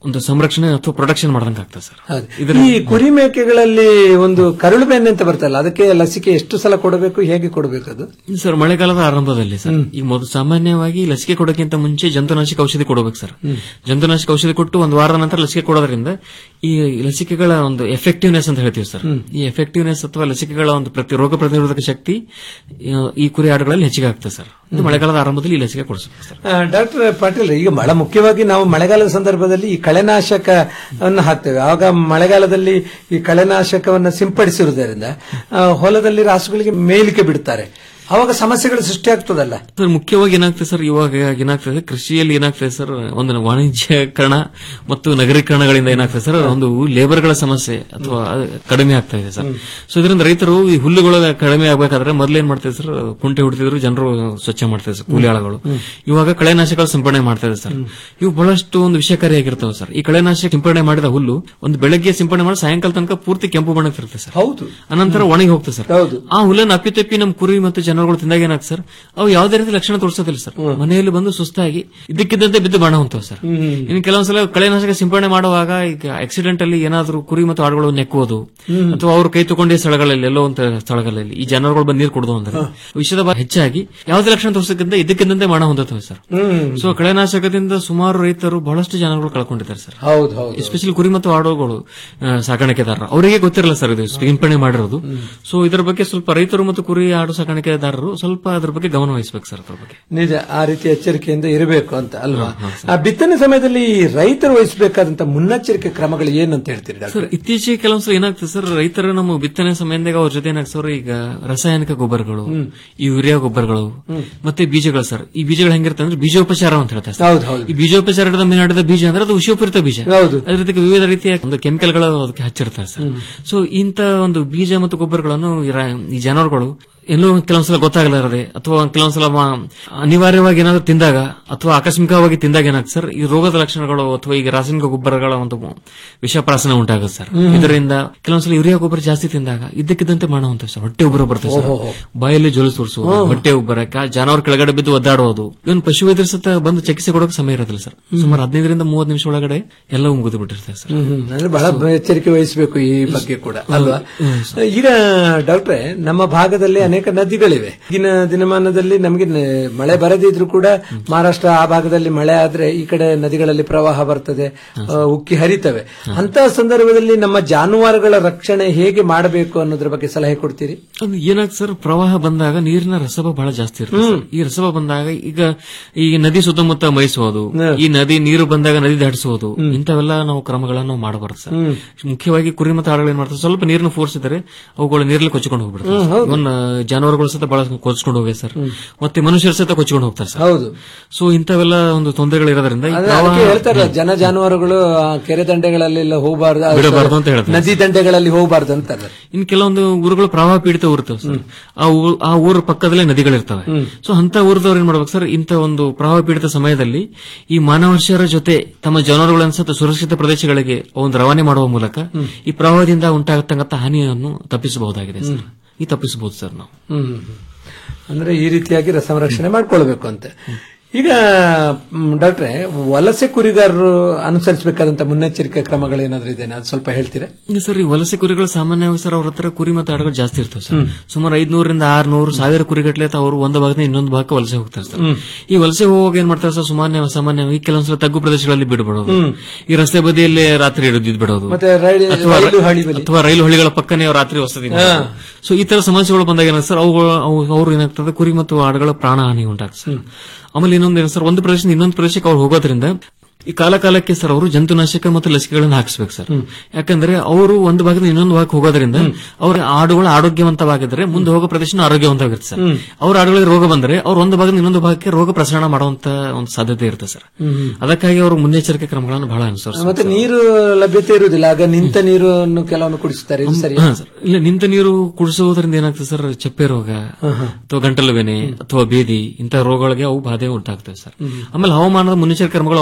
ಒಂದು ಸಂರಕ್ಷಣೆ ಅಥವಾ ಪ್ರೊಡಕ್ಷನ್ ಮಾಡ್ದಂಗೆ ಆಗ್ತದೆ ಸರ್ ಹೌದು. ಈ ಕುರಿ ಮೇಕೆಗಳಲ್ಲಿ ಒಂದು ಕರುಳು ಬೆಣ್ಣೆ ಅಂತ ಬರ್ತಲ್ಲ ಅದಕ್ಕೆ ಲಸಿಕೆ ಎಷ್ಟು ಸಲ ಕೊಡಬೇಕು ಹೇಗೆ ಕೊಡಬೇಕು ಅದು ಸರ್ ಮಳೆಗಾಲದ ಆರಂಭದಲ್ಲಿ ಸರ್ ಈಗ ಮೊದಲು ಸಾಮಾನ್ಯವಾಗಿ ಲಸಿಕೆ ಕೊಡೋಕ್ಕಿಂತ ಮುಂಚೆ ಜಂತುನಾಶಕ ಔಷಧಿ ಕೊಡಬೇಕು ಸರ್ ಜಂತುನಾಶಕ ಔಷಧಿ ಕೊಟ್ಟು ಒಂದು ವಾರದ ನಂತರ ಲಸಿಕೆ ಕೊಡೋದ್ರಿಂದ ಈ ಲಸಿಕೆಗಳ ಒಂದು ಎಫೆಕ್ಟಿವ್ನೆಸ್ ಅಂತ ಹೇಳ್ತೀವಿ ಸರ್ ಈ ಎಫೆಕ್ಟಿವ್ನೆಸ್ ಅಥವಾ ಲಸಿಕೆಗಳ ಒಂದು ಪ್ರತಿ ರೋಗ ಪ್ರತಿರೋಧಕ ಶಕ್ತಿ ಆ, ಈ ಕುರಿ ಆಡುಗಳಲ್ಲಿ ಹೆಚ್ಚಿಗೆ ಆಗ್ತದೆ ಸರ್ ಇದು ಮಳೆಗಾಲದ ಆರಂಭದಲ್ಲಿ ಈ ಲಸಿಕೆ ಕೊಡಿಸಬೇಕು ಸರ್ ಆ, ಡಾಕ್ಟರ್ ಪಾಟೀಲ್ ಈಗ ಬಹಳ ಮುಖ್ಯವಾಗಿ ನಾವು ಮಳೆಗಾಲದ ಸಂದರ್ಭದಲ್ಲಿ ಈ ಕಳೆನಾಶಕವನ್ನು ಹಾಕ್ತೇವೆ ಆಗ ಮಳೆಗಾಲದಲ್ಲಿ ಈ ಕಳೆನಾಶಕವನ್ನು ಸಿಂಪಡಿಸಿರುವುದರಿಂದ ಆ, ಹೊಲದಲ್ಲಿ ರಾಸುಗಳಿಗೆ ಮೇಲಿಕೆ ಬಿಡ್ತಾರೆ ಅವಾಗ ಸಮಸ್ಯೆಗಳು ಸೃಷ್ಟಿಯಾಗ್ತದಲ್ಲ ಸರ್ ಮುಖ್ಯವಾಗಿ ಏನಾಗ್ತದೆ ಸರ್ ಇವಾಗ ಏನಾಗ್ತದೆ ಕೃಷಿಯಲ್ಲಿ ಏನಾಗ್ತದೆ ಸರ್ ಒಂದು ವಾಣಿಜ್ಯೀಕರಣ ಮತ್ತು ನಗರೀಕರಣಗಳಿಂದ ಏನಾಗ್ತದೆ ಸರ್ ಒಂದು ಲೇಬರ್ಗಳ ಸಮಸ್ಯೆ ಅಥವಾ ಅದು ಕಡಿಮೆ ಆಗ್ತಾ ಇದೆ ಸರ್ ಸೊ ಇದರಿಂದ ರೈತರು ಈ ಹುಲ್ಲುಗಳು ಕಡಿಮೆ ಆಗ್ಬೇಕಾದ್ರೆ ಮೊದಲು ಏನ್ ಮಾಡ್ತಾರೆ ಸರ್ ಕುಂಟೆ ಹೊಡಿತಿದ್ರು ಜನರು ಸ್ವಚ್ಛ ಮಾಡ್ತಾರೆ ಸರ್ ಕೂಲಿ ಆಳುಗಳು ಇವಾಗ ಕಳೆನಾಶಕಗಳು ಸಿಂಪಡಣೆ ಮಾಡ್ತಾ ಇದೆ ಸರ್ ಇವು ಬಹಳಷ್ಟು ಒಂದು ವಿಷಯಕಾರಿಯಾಗಿರ್ತವೆ ಸರ್ ಈ ಕಳೆನಾಶಕ ಸಿಂಪಡಣೆ ಮಾಡಿದ ಹುಲ್ಲು ಒಂದು ಬೆಳಗ್ಗೆ ಸಿಂಪಡಣೆ ಮಾಡಿ ಸಾಯಂಕಾಲ ತನಕ ಪೂರ್ತಿ ಕೆಂಪು ಬಣ್ಣಕ್ಕೆ ಇರುತ್ತೆ ಸರ್ ಹೌದು ಅನಂತರ ಒಣಗಿ ಹೋಗ್ತದೆ ಸರ್ ಆ ಹುಲ್ಲನ್ನು ಅಪ್ಪಿತಪ್ಪಿ ನಮ್ಮ ಕುರಿ ಮತ್ತು ಜನರುಗಳು ತಿಂದಾಗ ಏನಾಗ್ತದೆ ಸರ್ ಅವು ಯಾವುದೇ ರೀತಿ ಲಕ್ಷಣ ತೋರಿಸೋದಿಲ್ಲ ಸರ್ ಮನೆಯಲ್ಲಿ ಬಂದು ಸುಸ್ತಾಗಿ ಇದ್ದಕ್ಕಿದ್ದಂತೆ ಬಿದ್ದು ಬಣ್ಣ ಹೊಂತವೆ ಸರ್ ಇನ್ನು ಕೆಲವೊಂದ್ಸಲ ಕಳೆನಾಶಕ ಸಿಂಪಡಣೆ ಮಾಡುವಾಗ ಈಗ ಆಕ್ಸಿಡೆಂಟ್ ಅಲ್ಲಿ ಏನಾದ್ರೂ ಕುರಿ ಮತ್ತು ಆಡುಗಳು ನೆಕ್ಕುವುದು ಅಥವಾ ಅವರು ಕೈ ತಗೊಂಡ ಸ್ಥಳಗಳಲ್ಲಿ ಎಲ್ಲೋ ಒಂದು ಸ್ಥಳಗಳಲ್ಲಿ ಈ ಜನರುಗಳು ಬಂದು ನೀರು ಕುಡಿದು ಅಂದ್ರೆ ವಿಷಯದ ಭಾಗ ಹೆಚ್ಚಾಗಿ ಯಾವುದೇ ಲಕ್ಷಣ ತೋರಿಸಕ್ಕಿಂತ ಇದ್ದಕ್ಕಿದ್ದಂತೆ ಮಣ ಹೊಂದುತ್ತವೆ ಸರ್ ಸೊ ಕಳೆನಾಶಕದಿಂದ ಸುಮಾರು ರೈತರು ಬಹಳಷ್ಟು ಜನಗಳು ಕಳ್ಕೊಂಡಿದ್ದಾರೆ ಸರ್ ಹೌದು ಹೌದು ಎಸ್ಪೆಷಲಿ ಕುರಿ ಮತ್ತು ಆಡುಗಳು ಆ, ಸಾಕಾಣಿಕೆದಾರರು ಅವರಿಗೆ ಗೊತ್ತಿರಲ್ಲ ಸರ್ ಇದು ಸಿಂಪಡಣೆ ಮಾಡಿರೋದು ಸೊ ಇದರ ಬಗ್ಗೆ ಸ್ವಲ್ಪ ರೈತರು ಮತ್ತು ಕುರಿ ಆಡು ಸಾಕಾಣಿಕೆದಾರರು ಸ್ವಲ್ಪ ಅದ್ರ ಬಗ್ಗೆ ಗಮನ ವಹಿಸಬೇಕು ಸರ್ ಅದ್ರ ಬಗ್ಗೆ ನಿಜ ಆ ರೀತಿ ಎಚ್ಚರಿಕೆಯಿಂದ ಇರಬೇಕು ಅಂತ ಅಲ್ವಾ ಆ ಬಿತ್ತನೆ ಸಮಯದಲ್ಲಿ ರೈತರು ವಹಿಸಬೇಕಾದಂತ ಮುನ್ನೆಚ್ಚರಿಕೆ ಕ್ರಮಗಳು ಏನಂತ ಹೇಳ್ತೀರಿ ಡಾಕ್ಟರ್ ಸರ್ ಇತ್ತೀಚೆಗೆ ಕೆಲವೊಂದ್ಸಲ ಏನಾಗ್ತದೆ ಸರ್ ರೈತರು ನಮ್ಮ ಬಿತ್ತನೆ ಸಮಯದಾಗ ಅವ್ರ ಜೊತೆ ಏನಾಗ್ತದೆ ಸರ್ ಈಗ ರಾಸಾಯನಿಕ ಗೊಬ್ಬರಗಳು ಈ ಯೂರಿಯಾ ಗೊಬ್ಬರಗಳು ಮತ್ತೆ ಬೀಜಗಳು ಸರ್ ಈ ಬೀಜಗಳು ಹೆಂಗಿರುತ್ತೆ ಅಂದ್ರೆ ಬೀಜೋಪಚಾರ ಅಂತ ಹೇಳ್ತಾರೆ ಸರ್. ಹೌದು ಹೌದು ಈ ಬೀಜೋಪಚಾರದ ಮೇಲೆ ನಡೆದ ಬೀಜ ಅಂದ್ರೆ ಅದು ವಿಷೋಪೂರಿತ ಬೀಜ ಹೌದು. ಅದೇ ರೀತಿ ವಿವಿಧ ರೀತಿಯ ಒಂದು ಕೆಮಿಕಲ್ಗಳು ಅದಕ್ಕೆ ಹಚ್ಚಿರ್ತಾರೆ ಸರ್ ಸೊ ಇಂತ ಒಂದು ಬೀಜ ಮತ್ತು ಗೊಬ್ಬರಗಳನ್ನು ಈ ರಾ- ಈ ಜಾನುವಾರುಗಳು ಎಲ್ಲೋ ಕೆಲವೊಂದ್ಸಲ ಗೊತ್ತಾಗಲಾರದೆ ಅಥವಾ ಕೆಲವೊಂದ್ಸಲ ಮ- ಅನಿವಾರ್ಯವಾಗಿ ಏನಾದ್ರು ತಿಂದಾಗ ಅಥವಾ ಆಕಸ್ಮಿಕವಾಗಿ ತಿಂದಾಗ ಏನಾಗ್ತದೆ ಸರ್ ಈ ರೋಗದ ಲಕ್ಷಣಗಳು ಅಥವಾ ಈಗ ರಾಸಾಯನಿಕ ಗೊಬ್ಬರಗಳ ಒಂದು ವಿಷಪ್ರಾಸನ ಉಂಟಾಗುತ್ತೆ ಸರ್ ಹ್ಮ್. ಇದರಿಂದ ಕೆಲವೊಂದ್ಸಲ ಯೂರಿಯಾ ಗೊಬ್ಬರ ಜಾಸ್ತಿ ತಿಂದಾಗ ಇದ್ದಕ್ಕಿದ್ದಂತೆ ಮಾಡ ಹೊಂತವೆ ಸರ್ ಹೊಟ್ಟೆ ಉಬ್ಬರ ಬರ್ತದೆ ಸರ್ ಓಹೋ. ಬಾಯಲ್ಲಿ ಜೊಲು ತೋರಿಸುವುದು ಹ್ಮ್. ಹೊಟ್ಟೆ ಉಬ್ಬರ ಕಾ- ಜಾನುವಾರು ಕೆಳಗಡೆ ಬಿದ್ದು ಒದ್ದಾಡುವುದು ಇವನ್ ಪಶುವೈದ್ಯರ ಸತ ಬಂದು ಚಿಕಿತ್ಸೆ ಕೊಡೋಕೆ ಸಮಯ ಇರೋದಿಲ್ಲ ಸರ್ ಸುಮಾರು ಹದಿನೈದರಿಂದ ಮೂವತ್ತು ನಿಮಿಷ ಒಳಗಡೆ ಎಲ್ಲವೂ ಮುಗಿದು ಬಿಟ್ಟಿರ್ತದೆ ಸರ್ ಹ್ಮ್, ಹ್ಮ್. ಅಂದ್ರೆ ಬಹಳ ಎಚ್ಚರಿಕೆ ವಹಿಸಬೇಕು ಈ ಬಗ್ಗೆ ಕೂಡ ಅಲ್ವಾ ಈಗ ಡಾಕ್ಟ್ರೆ ನಮ್ಮ ಭಾಗದಲ್ಲಿ ಅನೇಕ ನದಿಗಳಿವೆ ಈಗಿನ ದಿನಮಾನದಲ್ಲಿ ನಮಗೆ ನ- ಮಳೆ ಬರದಿದ್ರು ಕೂಡ ಮಹಾರಾಷ್ಟ್ರ ಆ ಭಾಗದಲ್ಲಿ ಮಳೆ ಆದ್ರೆ ಈ ಕಡೆ ನದಿಗಳಲ್ಲಿ ಪ್ರವಾಹ ಬರ್ತದೆ ಆ, ಉಕ್ಕಿ ಹರಿತವೆ ಅಂತ ಸಂದರ್ಭದಲ್ಲಿ ನಮ್ಮ ಜಾನುವಾರುಗಳ ರಕ್ಷಣೆ ಹೇಗೆ ಮಾಡಬೇಕು ಅನ್ನೋದ್ರ ಬಗ್ಗೆ ಸಲಹೆ ಕೊಡ್ತೀರಿ ಅದು ಏನಾಗ್ತದೆ ಸರ್ ಪ್ರವಾಹ ಬಂದಾಗ ನೀರಿನ ರಸಭ ಬಹಳ ಜಾಸ್ತಿ ಇರುತ್ತೆ ಸರ್. ಈ ರಸಭ ಬಂದಾಗ ಈಗ ಈ ನದಿ ಸುತ್ತಮುತ್ತ ಮೈಸೋದು ಈ ನದಿ ನೀರು ಬಂದಾಗ ನದಿ ದಾಟಿಸೋದು ಇಂಥವೆಲ್ಲ ನಾವು ಕ್ರಮಗಳನ್ನು ಮಾಡಬಾರದು ಸರ್ ಹ್ಮ್. ಮುಖ್ಯವಾಗಿ ಕುರಿ ಮತ್ತು ಆಡುಗಳು ಏನ್ ಮಾಡ್ತಾರೆ ಸ್ವಲ್ಪ ನೀರಿನ ಫೋರ್ಸ್ ಇದ್ದರೆ ಅವುಗಳು ನೀರಲ್ಲಿ ಕೊಚ್ಚಿಕೊಂಡು ಹೋಗ್ಬಿಡ್ತಾರೆ ಹ್ಮ್, ಹೌದು. ಇವನ್ ಜಾನುವಾರುಗಳು ಸತ ಬಹಳ ಕೊಚ್ಕೊಂಡು ಹೋಗಿ ಸರ್ ಮತ್ತೆ ಮನುಷ್ಯರ ಸತ ಕೊಚ್ಕೊಂಡು ಹೋಗ್ತಾರೆ ಸರ್ ಹೌದು ಸೊ ಇಂಥವೆಲ್ಲ ಒಂದು ತೊಂದರೆಗಳು ಇರೋದ್ರಿಂದ ಈ ಅದೇ ಪ್ರವಾಹ ಅದಕ್ಕೆ ಹೇಳ್ತಾರಲ್ಲ ಜನ ಜಾನುವಾರುಗಳು ಆ ಕೆರೆ ದಂಡೆಗಳಲ್ಲೆಲ್ಲ ಹೋಗಬಾರ್ದು ಬಿಡಬಾರ್ದು ಅಂತ ಹೇಳ್ತಾರೆ. ನದಿ ದಂಡೆಗಳಲ್ಲಿ ಹೋಗಬಾರ್ದು ಅಂತಾರೆ ಇನ್ನು ಕೆಲವೊಂದು ಊರುಗಳು ಪ್ರವಾಹ ಪೀಡಿತ ಊರ್ತವೆ ಸರ್ ಆ ಊ- ಆ ಊರ ಪಕ್ಕದಲ್ಲೇ ನದಿಗಳಿರ್ತವೆ ಸೊ ಅಂತ ಊರದವ್ರು ಏನ್ ಮಾಡ್ಬೇಕು ಸರ್ ಇಂಥ ಒಂದು ಪ್ರವಾಹ ಪೀಡಿತ ಸಮಯದಲ್ಲಿ ಈ ಮಾನವರ್ಷರ ಜೊತೆ ತಮ್ಮ ಜಾನುವಾರುಗಳನ್ನು ಸಹ ಸುರಕ್ಷಿತ ಪ್ರದೇಶಗಳಿಗೆ ಒಂದು ರವಾನೆ ಮಾಡುವ ಮೂಲಕ ಈ ಪ್ರವಾಹದಿಂದ ಉಂಟಾಗತಕ್ಕಂಥ ಹಾನಿಯನ್ನು ತಪ್ಪಿಸಬಹುದಾಗಿದೆ ಸರ್ ಈ ತಪ್ಪಿಸಬಹುದು ಸರ್ ನಾವು ಹ್ಮ್ ಅಂದ್ರೆ ಈ ರೀತಿಯಾಗಿ ಸಂರಕ್ಷಣೆ ಮಾಡ್ಕೊಳ್ಬೇಕು ಅಂತ ಈಗ ಮ್, ಡಾಕ್ಟ್ರೆ ವಲಸೆ ಕುರಿಗಾರರು ಅನುಸರಿಸಬೇಕಾದಂತ ಮುನ್ನೆಚ್ಚರಿಕೆ ಕ್ರಮಗಳೇನಾದ್ರೂ ಇದೆ ಅದು ಸ್ವಲ್ಪ ಹೇಳ್ತೀರಾ ಈಗ ಸರ್ ಈ ವಲಸೆ ಕುರಿಗಳು ಸಾಮಾನ್ಯವಾಗಿ ಸರ್ ಅವ್ರ ಹತ್ರ ಕುರಿ ಮತ್ತು ಆಡುಗಳು ಜಾಸ್ತಿ ಇರ್ತವೆ ಸರ್ ಸುಮಾರು ಐದ್ನೂರಿಂದ ಆರ್ನೂರು ಸಾವಿರ ಕುರಿಗಟ್ಲೆ ಅವರು ಒಂದು ಭಾಗದಿಂದ ಇನ್ನೊಂದು ಭಾಗಕ್ಕೆ ವಲಸೆ ಹೋಗ್ತಾರೆ ಸರ್ ಹ್ಮ್. ಈ ವಲಸೆ ಹೋಗುವಾಗ ಏನ್ ಮಾಡ್ತಾರೆ ಸರ್ ಸಾಮಾನ್ಯ ಸಾಮಾನ್ಯವಾಗಿ ಕೆಲವೊಂದ್ಸಲ ತಗ್ಗು ಪ್ರದೇಶಗಳಲ್ಲಿ ಬಿಡಬಿಡೋದು ಹ್ಮ್. ಈ ರಸ್ತೆ ಬದಿಯಲ್ಲೇ ರಾತ್ರಿ ಇದ್ದು ಬಿಡೋದು ಮತ್ತೆ ರೈಲು- ಅಥವಾ ರೈಲು ಹಳಿ ಬಳಿ. ಅಥವಾ ರೈಲು ಹಳಿಗಳ ಪಕ್ಕನೇ ಅವ್ರು ರಾತ್ರಿ ವಸತಿ ಹಾ. ಸೊ ಈ ತರ ಸಮಸ್ಯೆಗಳು ಬಂದಾಗ ಏನಾಗ್ತದೆ ಸರ್ ಅವುಗಳು ಅವು- ಅವ್ರು ಏನಾಗ್ತದೆ ಕುರಿ ಮತ್ತು ಆಡುಗಳ ಪ್ರಾಣ ಹಾನಿ ಉಂಟಾಗ್ತದೆ ಸರ್ ಆಮೇಲೆ ಇನ್ನೊಂದು ಏನು ಸರ್ ಒಂದು ಪ್ರದೇಶದಿಂದ ಇನ್ನೊಂದು ಪ್ರದೇಶಕ್ಕೆ ಅವ್ರು ಹೋಗೋದ್ರಿಂದ ಈ ಕಾಲ ಕಾಲಕ್ಕೆ ಸರ್ ಅವರು ಜಂತುನಾಶಕ ಮತ್ತು ಲಸಿಕೆಗಳನ್ನು ಹಾಕಿಸ್ಬೇಕು ಸರ್ ಯಾಕಂದ್ರೆ ಅವರು ಒಂದು ಭಾಗದಿಂದ ಇನ್ನೊಂದು ಭಾಗಕ್ಕೆ ಹೋಗೋದ್ರಿಂದ ಅವರ ಆಡುಗಳು ಆರೋಗ್ಯವಂತವಾಗಿದ್ರೆ ಮುಂದೆ ಹೋಗೋ ಪ್ರದೇಶ ಆರೋಗ್ಯವಂತವಾಗಿರುತ್ತೆ ಸರ್ ಹ್ಮ್. ಅವ್ರ ಆಡುಗಳಿಗೆ ರೋಗ ಬಂದ್ರೆ ಅವ್ರು ಒಂದು ಭಾಗದಿಂದ ಇನ್ನೊಂದು ಭಾಗಕ್ಕೆ ರೋಗ ಪ್ರಸರಣ ಮಾಡುವಂತ ಒಂದು ಸಾಧ್ಯತೆ ಇರುತ್ತೆ ಸರ್ ಅದಕ್ಕಾಗಿ ಅವರು ಮುನ್ನೆಚ್ಚರಿಕೆ ಕ್ರಮಗಳನ್ನು ಬಹಳ ಅನುಸರಿಸ್ತಾರೆ ಮತ್ತೆ ನೀರು ಲಭ್ಯತೆ ಇರುವುದಿಲ್ಲ ಆಗ ನಿಂತ ನೀರನ್ನು ಕೆಲವನ್ನು ಕುಡಿಸುತ್ತಾರೆ ಇದು ಸರಿ ಹಾ, ಸರ್. ಇಲ್ಲ ನಿಂತ ನೀರು ಕುಡಿಸುವುದರಿಂದ ಏನಾಗ್ತದೆ ಸರ್ ಚಪ್ಪೆ ರೋಗ ಅಥವಾ ಗಂಟಲು ಬೇನೆ ಅಥವಾ ಬೇದಿ ಇಂತಹ ರೋಗಗಳಿಗೆ ಅವು ಬಾಧೆ ಉಂಟಾಗ್ತವೆ ಸರ್ ಆಮೇಲೆ ಹವಾಮಾನದ ಮುನ್ನೆಚ್ಚರಿಕೆ ಕ್ರಮಗಳು ಅವರು ಅನು-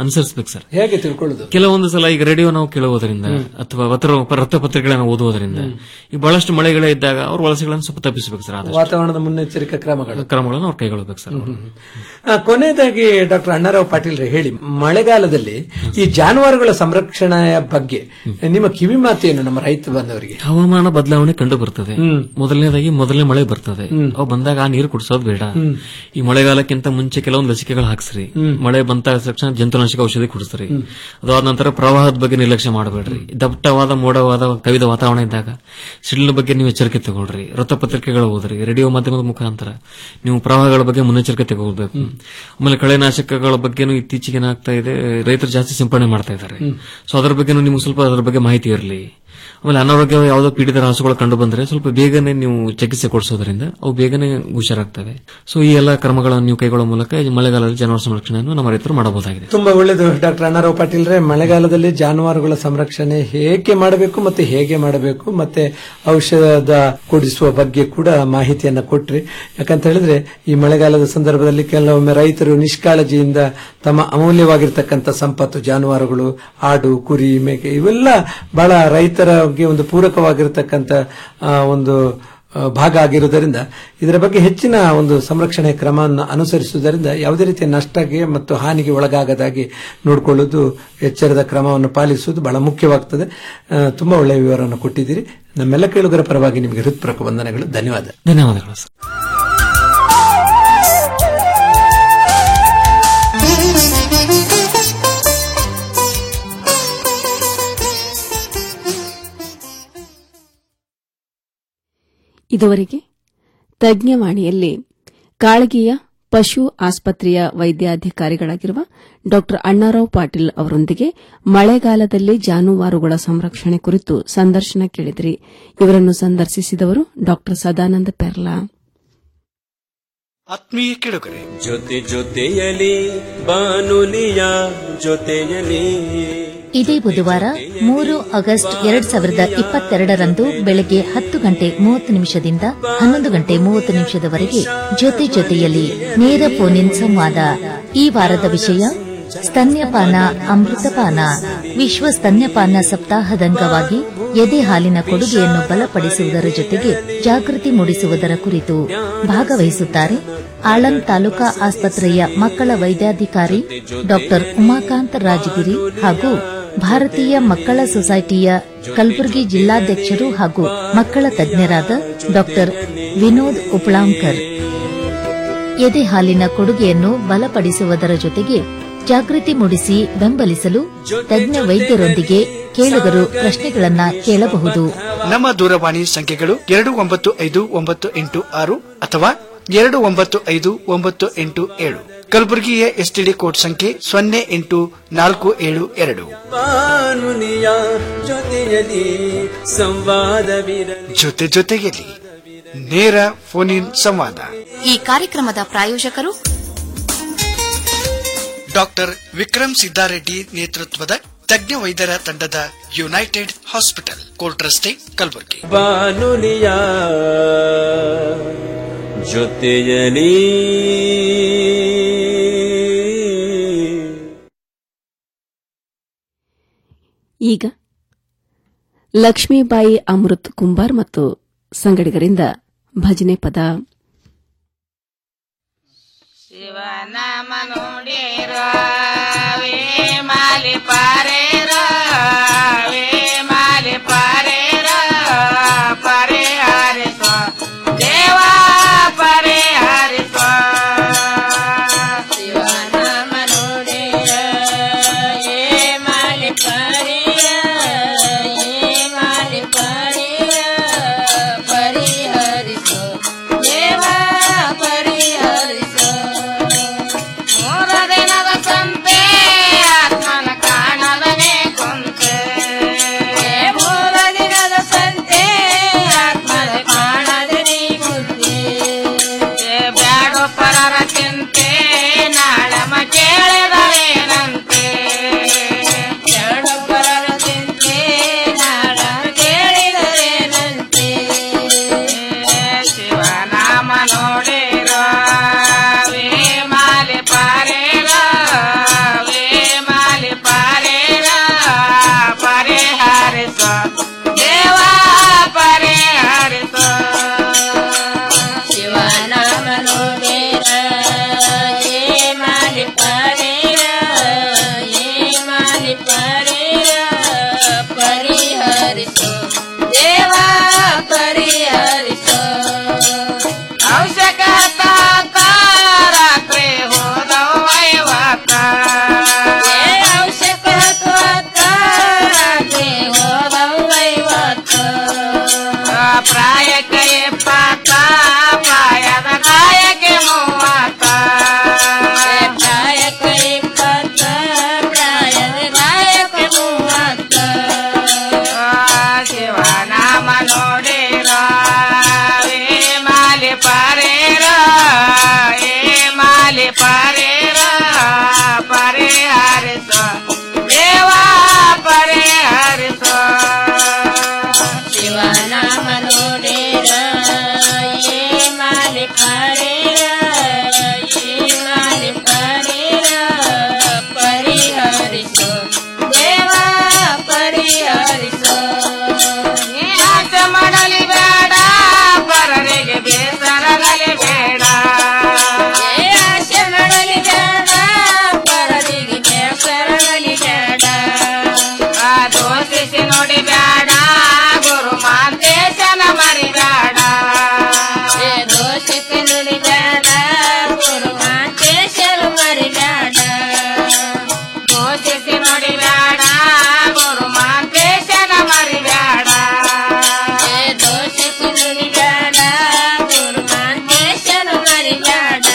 ಅನುಸರಿಸಬೇಕು ಸರ್ ಹೇಗೆ ತಿಳ್ಕೊಳ್ಳೋದು ಕೆಲವೊಂದು ಸಲ ಈಗ ರೇಡಿಯೋ ನಾವು ಕೇಳುವುದರಿಂದ ಅಥವಾ ವೃತ್ತ ವೃತ್ತಪತ್ರಿಕೆಗಳನ್ನು ಓದುವುದರಿಂದ ಈ ಬಹಳಷ್ಟು ಮಳೆಗಳೇ ಇದ್ದಾಗ ಅವ್ರ ವಲಸೆಗಳನ್ನು ಸ್ವಲ್ಪ ತಪ್ಪಿಸಬೇಕು ಸರ್ ಆದಷ್ಟು ವಾತಾವರಣದ ಮುನ್ನೆಚ್ಚರಿಕಾ ಕ್ರಮಗಳು ಕ್ರಮಗಳನ್ನು ಅವ್ರು ಕೈಗೊಳ್ಳಬೇಕು ಸರ್ ಆ, ಕೊನೆಯದಾಗಿ ಡಾಕ್ಟರ್ ಅಣ್ಣಾರಾವ್ ಪಾಟೀಲ್ ಹೇಳಿ ಮಳೆಗಾಲದಲ್ಲಿ ಈ ಜಾನುವಾರುಗಳ ಸಂರಕ್ಷಣೆಯ ಬಗ್ಗೆ ನಿಮ್ಮ ಕಿವಿ ಮಾತೇನು ನಮ್ಮ ರೈತ ಬಂದವರಿಗೆ ಹವಾಮಾನ ಬದಲಾವಣೆ ಕಂಡು ಬರ್ತದೆ ಮೊದಲನೇದಾಗಿ ಮೊದಲನೇ ಮಳೆ ಬರ್ತದೆ ಅವು ಬಂದಾಗ ಆ ನೀರು ಕುಡಿಸೋದು ಬೇಡ ಈ ಮಳೆಗಾಲಕ್ಕಿಂತ ಮುಂಚೆ ಕೆಲವೊಂದು ಲಸಿಕೆಗಳು ಹಾಕ್ಸ್ರಿ ಮಳೆ ಬಂತ ತಕ್ಷಣ ಜಂತುನಾಶಕ ಔಷಧಿ ಕುಡಿಸ್ರಿ ಅದಾದ ನಂತರ ಪ್ರವಾಹದ ಬಗ್ಗೆ ನಿರ್ಲಕ್ಷ್ಯ ಮಾಡಬೇಡ್ರಿ ದಟ್ಟವಾದ ಮೋಡವಾದ ಕವಿದ ವಾತಾವರಣ ಇದ್ದಾಗ ಸಿಡಿಲ ಬಗ್ಗೆ ನೀವು ಎಚ್ಚರಿಕೆ ತಗೊಳ್ರಿ ವೃತ್ತಪತ್ರಿಕೆಗಳು ಓದ್ರಿ ರೇಡಿಯೋ ಮಾಧ್ಯಮದ ಮುಖಾಂತರ ನೀವು ಪ್ರವಾಹಗಳ ಬಗ್ಗೆ ಮುನ್ನೆಚ್ಚರಿಕೆ ತಗೊಳ್ಬೇಕು ಆಮೇಲೆ ಕಳೆನಾಶಕಗಳ ಬಗ್ಗೆನೂ ಇತ್ತೀಚೆಗೆ ಏನಾಗ್ತಾ ಇದೆ ರೈತರು ಜಾಸ್ತಿ ಸಿಂಪಡಣೆ ಮಾಡ್ತಾ ಇದ್ದಾರೆ ಸೊ ಅದರ ಬಗ್ಗೆನೂ ನಿಮ್ಗೆ ಸ್ವಲ್ಪ ಅದರ ಬಗ್ಗೆ ಮಾಹಿತಿ ಇರಲಿ ಆಮೇಲೆ ಅನಾರೋಗ್ಯ ಯಾವುದೋ ಪೀಡಿತ ರಾಸುಗಳು ಕಂಡು ಬಂದ್ರೆ ಸ್ವಲ್ಪ ಬೇಗನೆ ನೀವು ಚಿಕಿತ್ಸೆ ಕೊಡಿಸೋದ್ರಿಂದ ಅವು ಬೇಗನೆ ಹುಷಾರಾಗ್ತವೆ ಸೊ ಈ ಎಲ್ಲ ಕ್ರಮಗಳನ್ನು ನೀವು ಕೈಗೊಳ್ಳುವ ಮೂಲಕ ಈ ಮಳೆಗಾಲದಲ್ಲಿ ಜಾನುವಾರು ಸಂರಕ್ಷಣೆಯನ್ನು ನಮ್ಮ ರೈತರು ಮಾಡಬಹುದಾಗಿದೆ ತುಂಬಾ ಒಳ್ಳೆಯದು ಡಾಕ್ಟರ್ ಅಣ್ಣಾರಾವ್ ಪಾಟೀಲ್ ರೇ ಮಳೆಗಾಲದಲ್ಲಿ ಜಾನುವಾರುಗಳ ಸಂರಕ್ಷಣೆ ಹೇಗೆ ಮಾಡಬೇಕು ಮತ್ತೆ ಹೇಗೆ ಮಾಡಬೇಕು ಮತ್ತೆ ಔಷಧ ಕೊಡಿಸುವ ಬಗ್ಗೆ ಕೂಡ ಮಾಹಿತಿಯನ್ನ ಕೊಟ್ರಿ ಯಾಕಂತ ಹೇಳಿದ್ರೆ ಈ ಮಳೆಗಾಲದ ಸಂದರ್ಭದಲ್ಲಿ ಕೆಲವೊಮ್ಮೆ ರೈತರು ನಿಷ್ಕಾಳಜಿಯಿಂದ ತಮ್ಮ ಅಮೂಲ್ಯವಾಗಿರ್ತಕ್ಕಂಥ ಸಂಪತ್ತು ಜಾನುವಾರುಗಳು ಆಡು ಕುರಿ ಮೇಕೆ ಇವೆಲ್ಲ ಬಹಳ ರೈತರಿಗೆ ಒಂದು ಪೂರಕವಾಗಿರ್ತಕ್ಕಂಥ ಆ, ಒಂದು ಆ, ಭಾಗ ಆಗಿರುವುದರಿಂದ ಇದರ ಬಗ್ಗೆ ಹೆಚ್ಚಿನ ಒಂದು ಸಂರಕ್ಷಣೆ ಕ್ರಮವನ್ನು ಅನುಸರಿಸುವುದರಿಂದ ಯಾವುದೇ ರೀತಿಯ ನಷ್ಟಕ್ಕೆ ಮತ್ತು ಹಾನಿಗೆ ಒಳಗಾಗದಾಗಿ ನೋಡಿಕೊಳ್ಳುವುದು ಎಚ್ಚರದ ಕ್ರಮವನ್ನು ಪಾಲಿಸುವುದು ಬಹಳ ಮುಖ್ಯವಾಗ್ತದೆ ಆ, ತುಂಬಾ ಒಳ್ಳೆಯ ವಿವರವನ್ನು ಕೊಟ್ಟಿದ್ದೀರಿ ನಮ್ಮೆಲ್ಲ ಕೇಳುಗರ ಪರವಾಗಿ ನಿಮಗೆ ಹೃತ್ಪೂರ್ವಕ ವಂದನೆಗಳು ಧನ್ಯವಾದ ಧನ್ಯವಾದಗಳು ಸರ್ ಇದುವರೆಗೆ ತಜ್ಞವಾಣಿಯಲ್ಲಿ ಕಾಳಗಿಯ ಪಶು ಆಸ್ಪತ್ರೆಯ ವೈದ್ಯಾಧಿಕಾರಿಗಳಾಗಿರುವ ಡಾ ಅಣ್ಣಾರಾವ್ ಪಾಟೀಲ್ ಅವರೊಂದಿಗೆ ಮಳೆಗಾಲದಲ್ಲಿ ಜಾನುವಾರುಗಳ ಸಂರಕ್ಷಣೆ ಕುರಿತು ಸಂದರ್ಶನ ಕೇಳಿದಿರಿ ಇವರನ್ನು ಸಂದರ್ಶಿಸಿದವರು ಡಾ ಸದಾನಂದ ಪೆರ್ಲಾ ಆತ್ಮೀಯ ಕೆಳಗರೆ ಜೊತೆ ಜೊತೆಯಲಿ ಬಾನುಲಿಯ ಜೊತೆಯಲಿ ಇದೇ ಬುಧವಾರ ಮೂರು ಆಗಸ್ಟ್ ಎರಡ್ ಸಾವಿರದ ಇಪ್ಪತ್ತೆರಡರಂದು ಬೆಳಗ್ಗೆ ಹತ್ತು ಗಂಟೆ ಮೂವತ್ತು ನಿಮಿಷದಿಂದ ಹನ್ನೊಂದು ಗಂಟೆ ಮೂವತ್ತು ನಿಮಿಷದವರೆಗೆ ಜೊತೆ ಜೊತೆಯಲ್ಲಿ ನೇರ ಫೋನ್ ಇನ್ ಸಂವಾದ ಈ ವಾರದ ವಿಷಯ ಸ್ತನ್ಯಪಾನ ಅಮೃತಪಾನ ವಿಶ್ವ ಸ್ತನ್ಯಪಾನ ಸಪ್ತಾಹದ ಅಂಗವಾಗಿ ಎದೆ ಹಾಲಿನ ಕೊಡುಗೆಯನ್ನು ಬಲಪಡಿಸುವುದರ ಜೊತೆಗೆ ಜಾಗೃತಿ ಮೂಡಿಸುವುದರ ಕುರಿತು ಭಾಗವಹಿಸುತ್ತಾರೆ ಆಳಂದ್ ತಾಲೂಕಾ ಆಸ್ಪತ್ರೆಯ ಮಕ್ಕಳ ವೈದ್ಯಾಧಿಕಾರಿ ಡಾಕ್ಟರ್ ಉಮಾಕಾಂತ್ ರಾಜಗಿರಿ ಹಾಗೂ ಭಾರತೀಯ ಮಕ್ಕಳ ಸೊಸೈಟಿಯ ಕಲಬುರಗಿ ಜಿಲ್ಲಾಧ್ಯಕ್ಷರು ಹಾಗೂ ಮಕ್ಕಳ ತಜ್ಞರಾದ ಡಾಕ್ಟರ್ ವಿನೋದ್ ಉಪ್ಳಾಂಕರ್ ಎದೆ ಹಾಲಿನ ಕೊಡುಗೆಯನ್ನು ಬಲಪಡಿಸುವುದರ ಜೊತೆಗೆ ಜಾಗೃತಿ ಮೂಡಿಸಿ ಬೆಂಬಲಿಸಲು ತಜ್ಞ ವೈದ್ಯರೊಂದಿಗೆ ಕೇಳುಗರು ಪ್ರಶ್ನೆಗಳನ್ನ ಕೇಳಬಹುದು ನಮ್ಮ ದೂರವಾಣಿ ಸಂಖ್ಯೆಗಳು ಎರಡು ಒಂಬತ್ತು ಐದು ಒಂಬತ್ತು ಎಂಟು ಆರು ಅಥವಾ ಎರಡು ಒಂಬತ್ತು ಐದು ಒಂಬತ್ತು ಎಂಟು ಏಳು ಕಲಬುರಗಿಯ ಎಸ್ಟಿಡಿ ಕೋಡ್ ಸಂಖ್ಯೆ ಸೊನ್ನೆ ಎಂಟು ನಾಲ್ಕು ಏಳು ಎರಡು ಬಾನುಲಿಯ ಜೊತೆಯಲಿ ಸಂವಾದವಿರಲಿ ಜೊತೆ ಜೊತೆಯಲ್ಲಿ ನೇರ ಫೋನ್ ಇನ್ ಸಂವಾದ ಈ ಕಾರ್ಯಕ್ರಮದ ಪ್ರಾಯೋಜಕರು ಡಾಕ್ಟರ್ ವಿಕ್ರಮ್ ಸಿದ್ದಾರೆಡ್ಡಿ ನೇತೃತ್ವದ ತಜ್ಞ ವೈದ್ಯರ ತಂಡದ ಯುನೈಟೆಡ್ ಹಾಸ್ಪಿಟಲ್ ಕೋರ್ಟ್ ರಸ್ತೆ ಕಲಬುರಗಿ ಬಾನುಲಿಯ ಜೊತೆಯಲಿ ಈಗ ಲಕ್ಷ್ಮೀಬಾಯಿ ಅಮೃತ್ ಕುಂಬಾರ್ ಮತ್ತು ಸಂಗಡಿಗರಿಂದ ಭಜನೆ ಪದ ಮಾಲಿ ಪಾರೇರ ವೇ ಮಾಲಿ ಪಾರೇರ ಪರೆ ಹರಿಸ್ವ ದೇವ ಪರೆ ಹರಿಸ್ವ ಶಿವನ ಮನುಡಿಯ ಏ ಮಾಲಿ ಪಾರೇರ ಏ ಮಾಲಿ ಪಾರೇರ ಪರಿಹರಿಸೋ ದೇವ ಪರಿಹರಿಸೋ ಮೂರ ದಿನದ ಸಂತೆ ಆತ್ಮನ ಕಾಣ ಮೂವತ್ತ ಪ್ರಾಯದ ಕಾಯಕ್ಕೆ ಮೂವತ್ತ ಪ್ರಾಯಕ್ಕೆ ಇಪ್ಪತ್ತ ಪ್ರಾಯದ ಕಾಯಕ್ಕೆ ಮೂವತ್ತ ಶಿವನಾಮ ನೋಡಿರ ಏ ಮಾಲಿ ಪರೇರ ಏ ಮಾಲಿ ಪರೇರ ಪರಿಹರಿಸ ದೇವಾ ಪರಿಹರಿಸ ಶಿವನಾಮ ನೋಡಿರ ಏ ಮಾಲಿ ಪರೇರ ಏ ಮಾಲಿ ಪರೇರ ಪರಿಹರಿಸು ದೇವಾ ಪರಿಹರಿಸು ನೀ ಆಸೆ ಮಾಡಲಿ ಬೇಡ ಪರರಿಗೆ ಬೇಸರಗಲಿ ಬೇಡ ಏ ಆಸೆ ಮಾಡಲಿ ಬೇಡ ಪರರಿಗೆ ಬೇಸರಗಲಿ ಬೇಡ ಆ ದೋಷಿಸಿ ನೋಡಿ ಬೇಡ ಗುರು ಮಾಂತೇಶನ ಮರಿಬೇಡ ಏ ದೋಷಿಸಿ ನೋಡಿ ಬೇಡ ಗುರು ಮಾಂತೇಶನ ಮರಿಬೇಡ ದೋಷಿಸಿ ನೋಡಿ ಬೇಡ ಗುರು ಮಾಂತೇಶನ ಮರಿಬೇಡ ಏ ದೋಷಿಸಿ ನೋಡಿ ಬೇಡ ಗುರು ಮಾಂತೇಶನ ಮರಿಬೇಡ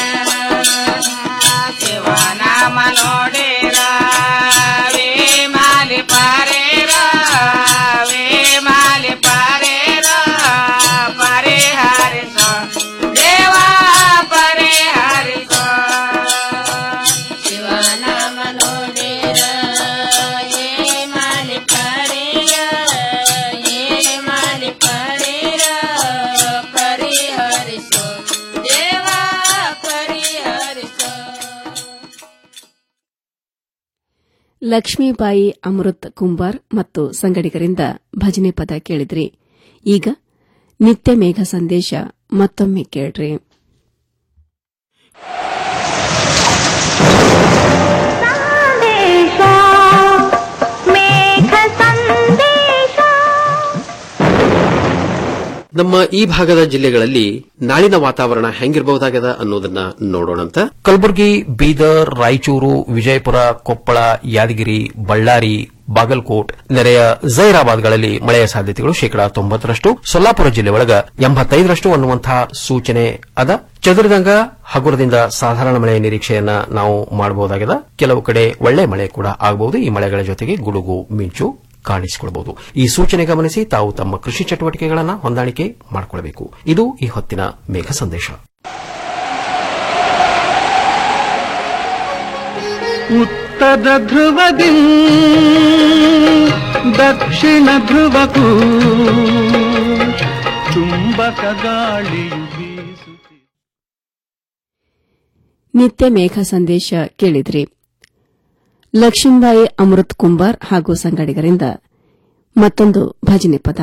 ಶಿವನಾಮ ನೋಡಿರ ವೇ ಮಾಲಿ ಪಾರೇರ ವೇ ಮಾಲಿ ಪಾರೇರ ಪರಿಹರಿಸ ದೇವಾ ಪರಿಹರಿಸ ಶಿವನಾಮ ನೋಡಿರ ಏ ಮಾಲಿ ಪಾರೇರ ಏ ಮಾಲಿ ಪಾರೇರ ಪರಿಹರಿಸು ದೇವಾ ಪರಿಹರಿಸು ಲಕ್ಷ್ಮೀಬಾಯಿ ಅಮೃತ್ ಕುಂಬಾರ್ ಮತ್ತು ಸಂಗಡಿಗರಿಂದ ಭಜನೆ ಪದ ಕೇಳಿದ್ರಿ ಈಗ ನಿತ್ಯ ಮೇಘ ಸಂದೇಶ ಮತ್ತೊಮ್ಮೆ ಕೇಳ್ರಿ ನಮ್ಮ ಈ ಭಾಗದ ಜಿಲ್ಲೆಗಳಲ್ಲಿ ನಾಳಿನ ವಾತಾವರಣ ಹೆಂಗಿರಬಹುದಾಗದ ಅನ್ನೋದನ್ನ ನೋಡೋಣಂತ ಕಲಬುರಗಿ ಬೀದರ್ ರಾಯಚೂರು ವಿಜಯಪುರ ಕೊಪ್ಪಳ ಯಾದಗಿರಿ ಬಳ್ಳಾರಿ ಬಾಗಲಕೋಟ್ ನೆರೆಯ ಜೈರಾಬಾದ್ಗಳಲ್ಲಿ ಮಳೆಯ ಸಾಧ್ಯತೆಗಳು ಶೇಕಡಾ ತೊಂಬತ್ತರಷ್ಟು ಸೊಲ್ಲಾಪುರ ಜಿಲ್ಲೆ ಒಳಗ ಎಂಬತ್ತೈದರಷ್ಟು ಅನ್ನುವಂತಹ ಸೂಚನೆ ಅದ ಚದುರಿದಂಗ ಹಗುರದಿಂದ ಸಾಧಾರಣ ಮಳೆಯ ನಿರೀಕ್ಷೆಯನ್ನ ನಾವು ಮಾಡಬಹುದಾಗಿದೆ ಕೆಲವು ಕಡೆ ಒಳ್ಳೆ ಮಳೆ ಕೂಡ ಆಗಬಹುದು ಈ ಮಳೆಗಳ ಜೊತೆಗೆ ಗುಡುಗು ಮಿಂಚು ಕಾಣಿಸಿಕೊಳ್ಳಬಹುದು ಈ ಸೂಚನೆ ಗಮನಿಸಿ ತಾವು ತಮ್ಮ ಕೃಷಿ ಚಟುವಟಿಕೆಗಳನ್ನು ಹೊಂದಾಣಿಕೆ ಮಾಡಿಕೊಳ್ಳಬೇಕು ಇದು ಈ ಹೊತ್ತಿನ ಮೇಘ ಸಂದೇಶ ಉತ್ತರ ಧ್ರುವದಿ ದಕ್ಷಿಣ ಧ್ರುವಕ್ಕೂ ಚುಂಬಕ ಗಾಳಿಯು ಬೀಸುತ್ತಿದೆ ನಿತ್ಯ ಮೇಘ ಸಂದೇಶ ಕೇಳಿದ್ರಿ ಲಕ್ಷ್ಮೀಬಾಯಿ ಅಮೃತ್ ಕುಂಬಾರ್ ಹಾಗೂ ಸಂಗಡಿಗರಿಂದ ಮತ್ತೊಂದು ಭಜನೆ ಪದ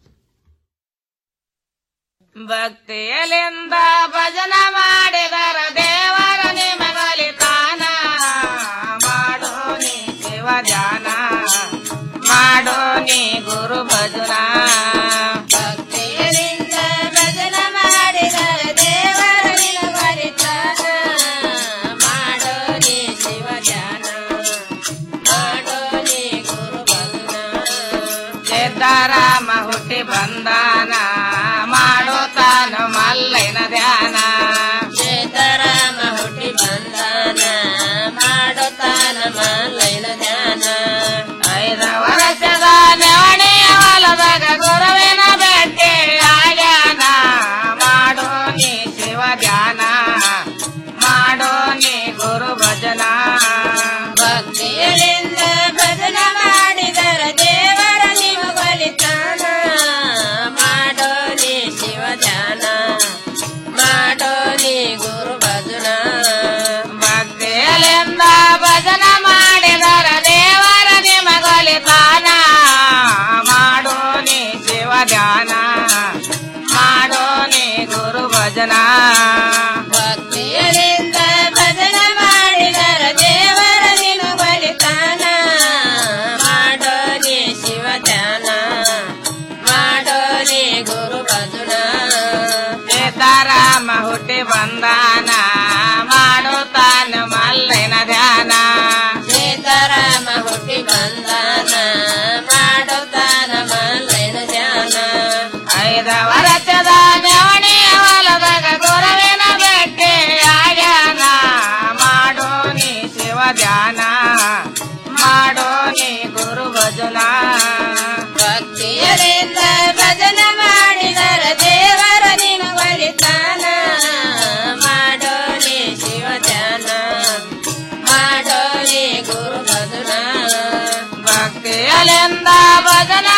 ಭಕ್ತಿಯಲಿಂದ ಭಜನ ಮಾಡಿದರ ದೇವರ ನಿಮಗಲಿತಾನ ಮಾಡೋ ನೀ ಶಿವ ಧ್ಯಾನ ಮಾಡೋ ನೀ ಗುರು ಭಜನ ಭಕ್ತಿಯಲಿಂದ ಭಜನ ಮಾಡಿದರ ದೇವರ ನಿಮಗಲಿತಾನ ಮಾಡೋ ನೀ ಶಿವ ಧ್ಯಾನ ಮಾಡೋ ನೀ ಗುರು ಭಜನ ಸಿದ್ದರಾಮ ಹುಟ್ಟಿ ಬಂದಾನ ಮಾಡೋ ತಾನು ಮಲ್ಲೈನ ಧ್ಯಾನ ಸೀತಾರಾಮ ಹುಟ್ಟಿ ಬಂದಾನ ಮಾಡೋ ತಾನ ಮಲ್ಲೈನ ಧ್ಯಾನ ಐದ ವರ್ಷದ ನೆವಣಿಯ ಹೊಲದಾಗ ಗುರುವಿನ ಭೇಟಿ ಆಗ್ಯಾನ ಮಾಡೋ ನೀ ಶಿವ ಧ್ಯಾನ ಮಾಡೋ ನೀ ಗುರು ಭಜನ ಭಕ್ತಿಯರಿಂದ ಭಜನ ಮಾಡಿದರ ದೇವರ ನಿಮ್ಮ ಬಲಿತಾನ ಮಾಡೋ ನೀ ಶಿವ ಧ್ಯಾನ ಮಾಡೋ ನೀ ಗುರು ಭಜನ ಭಕ್ತಿಯಲಿಂದ ಭಜನ ಮಾಡಿದರ ದೇವರ ನಿಮಗೊಲಿತಾನ ಮಾಡೋ ನೀ ಶಿವ ಧ್ಯಾನ ಮಾಡೋ ನೀ ಗುರು ಭಜನ ಭಕ್ತಿಯಲಿಂದ ಭಜನ ಮಾಡಿದರ ದೇವರ ನಿನು ಬಲಿತಾನ ಮಾಡೋ ನೀ ಶಿವ ಧ್ಯಾನ ಮಾಡೋ ನೀ ಗುರು ಭಜನ ಸೀತಾರಾಮ ಹುಟ್ಟಿ ಬಂದಾನ ಮಾಡೋ ತಾನ ಮಲ್ಲಿನ ಧ್ಯಾನ ಸೀತಾರಾಮ ಹುಟ್ಟಿ ಬಂದಾನ ಮಾಡೋ ತಾನ ಮಲ್ಲಿನ ಧ್ಯಾನ ಐದ ವರ್ಷದ ನೆವಣಿಯ ಭಕ್ತಿಯಲೆಂದ ಭಜನ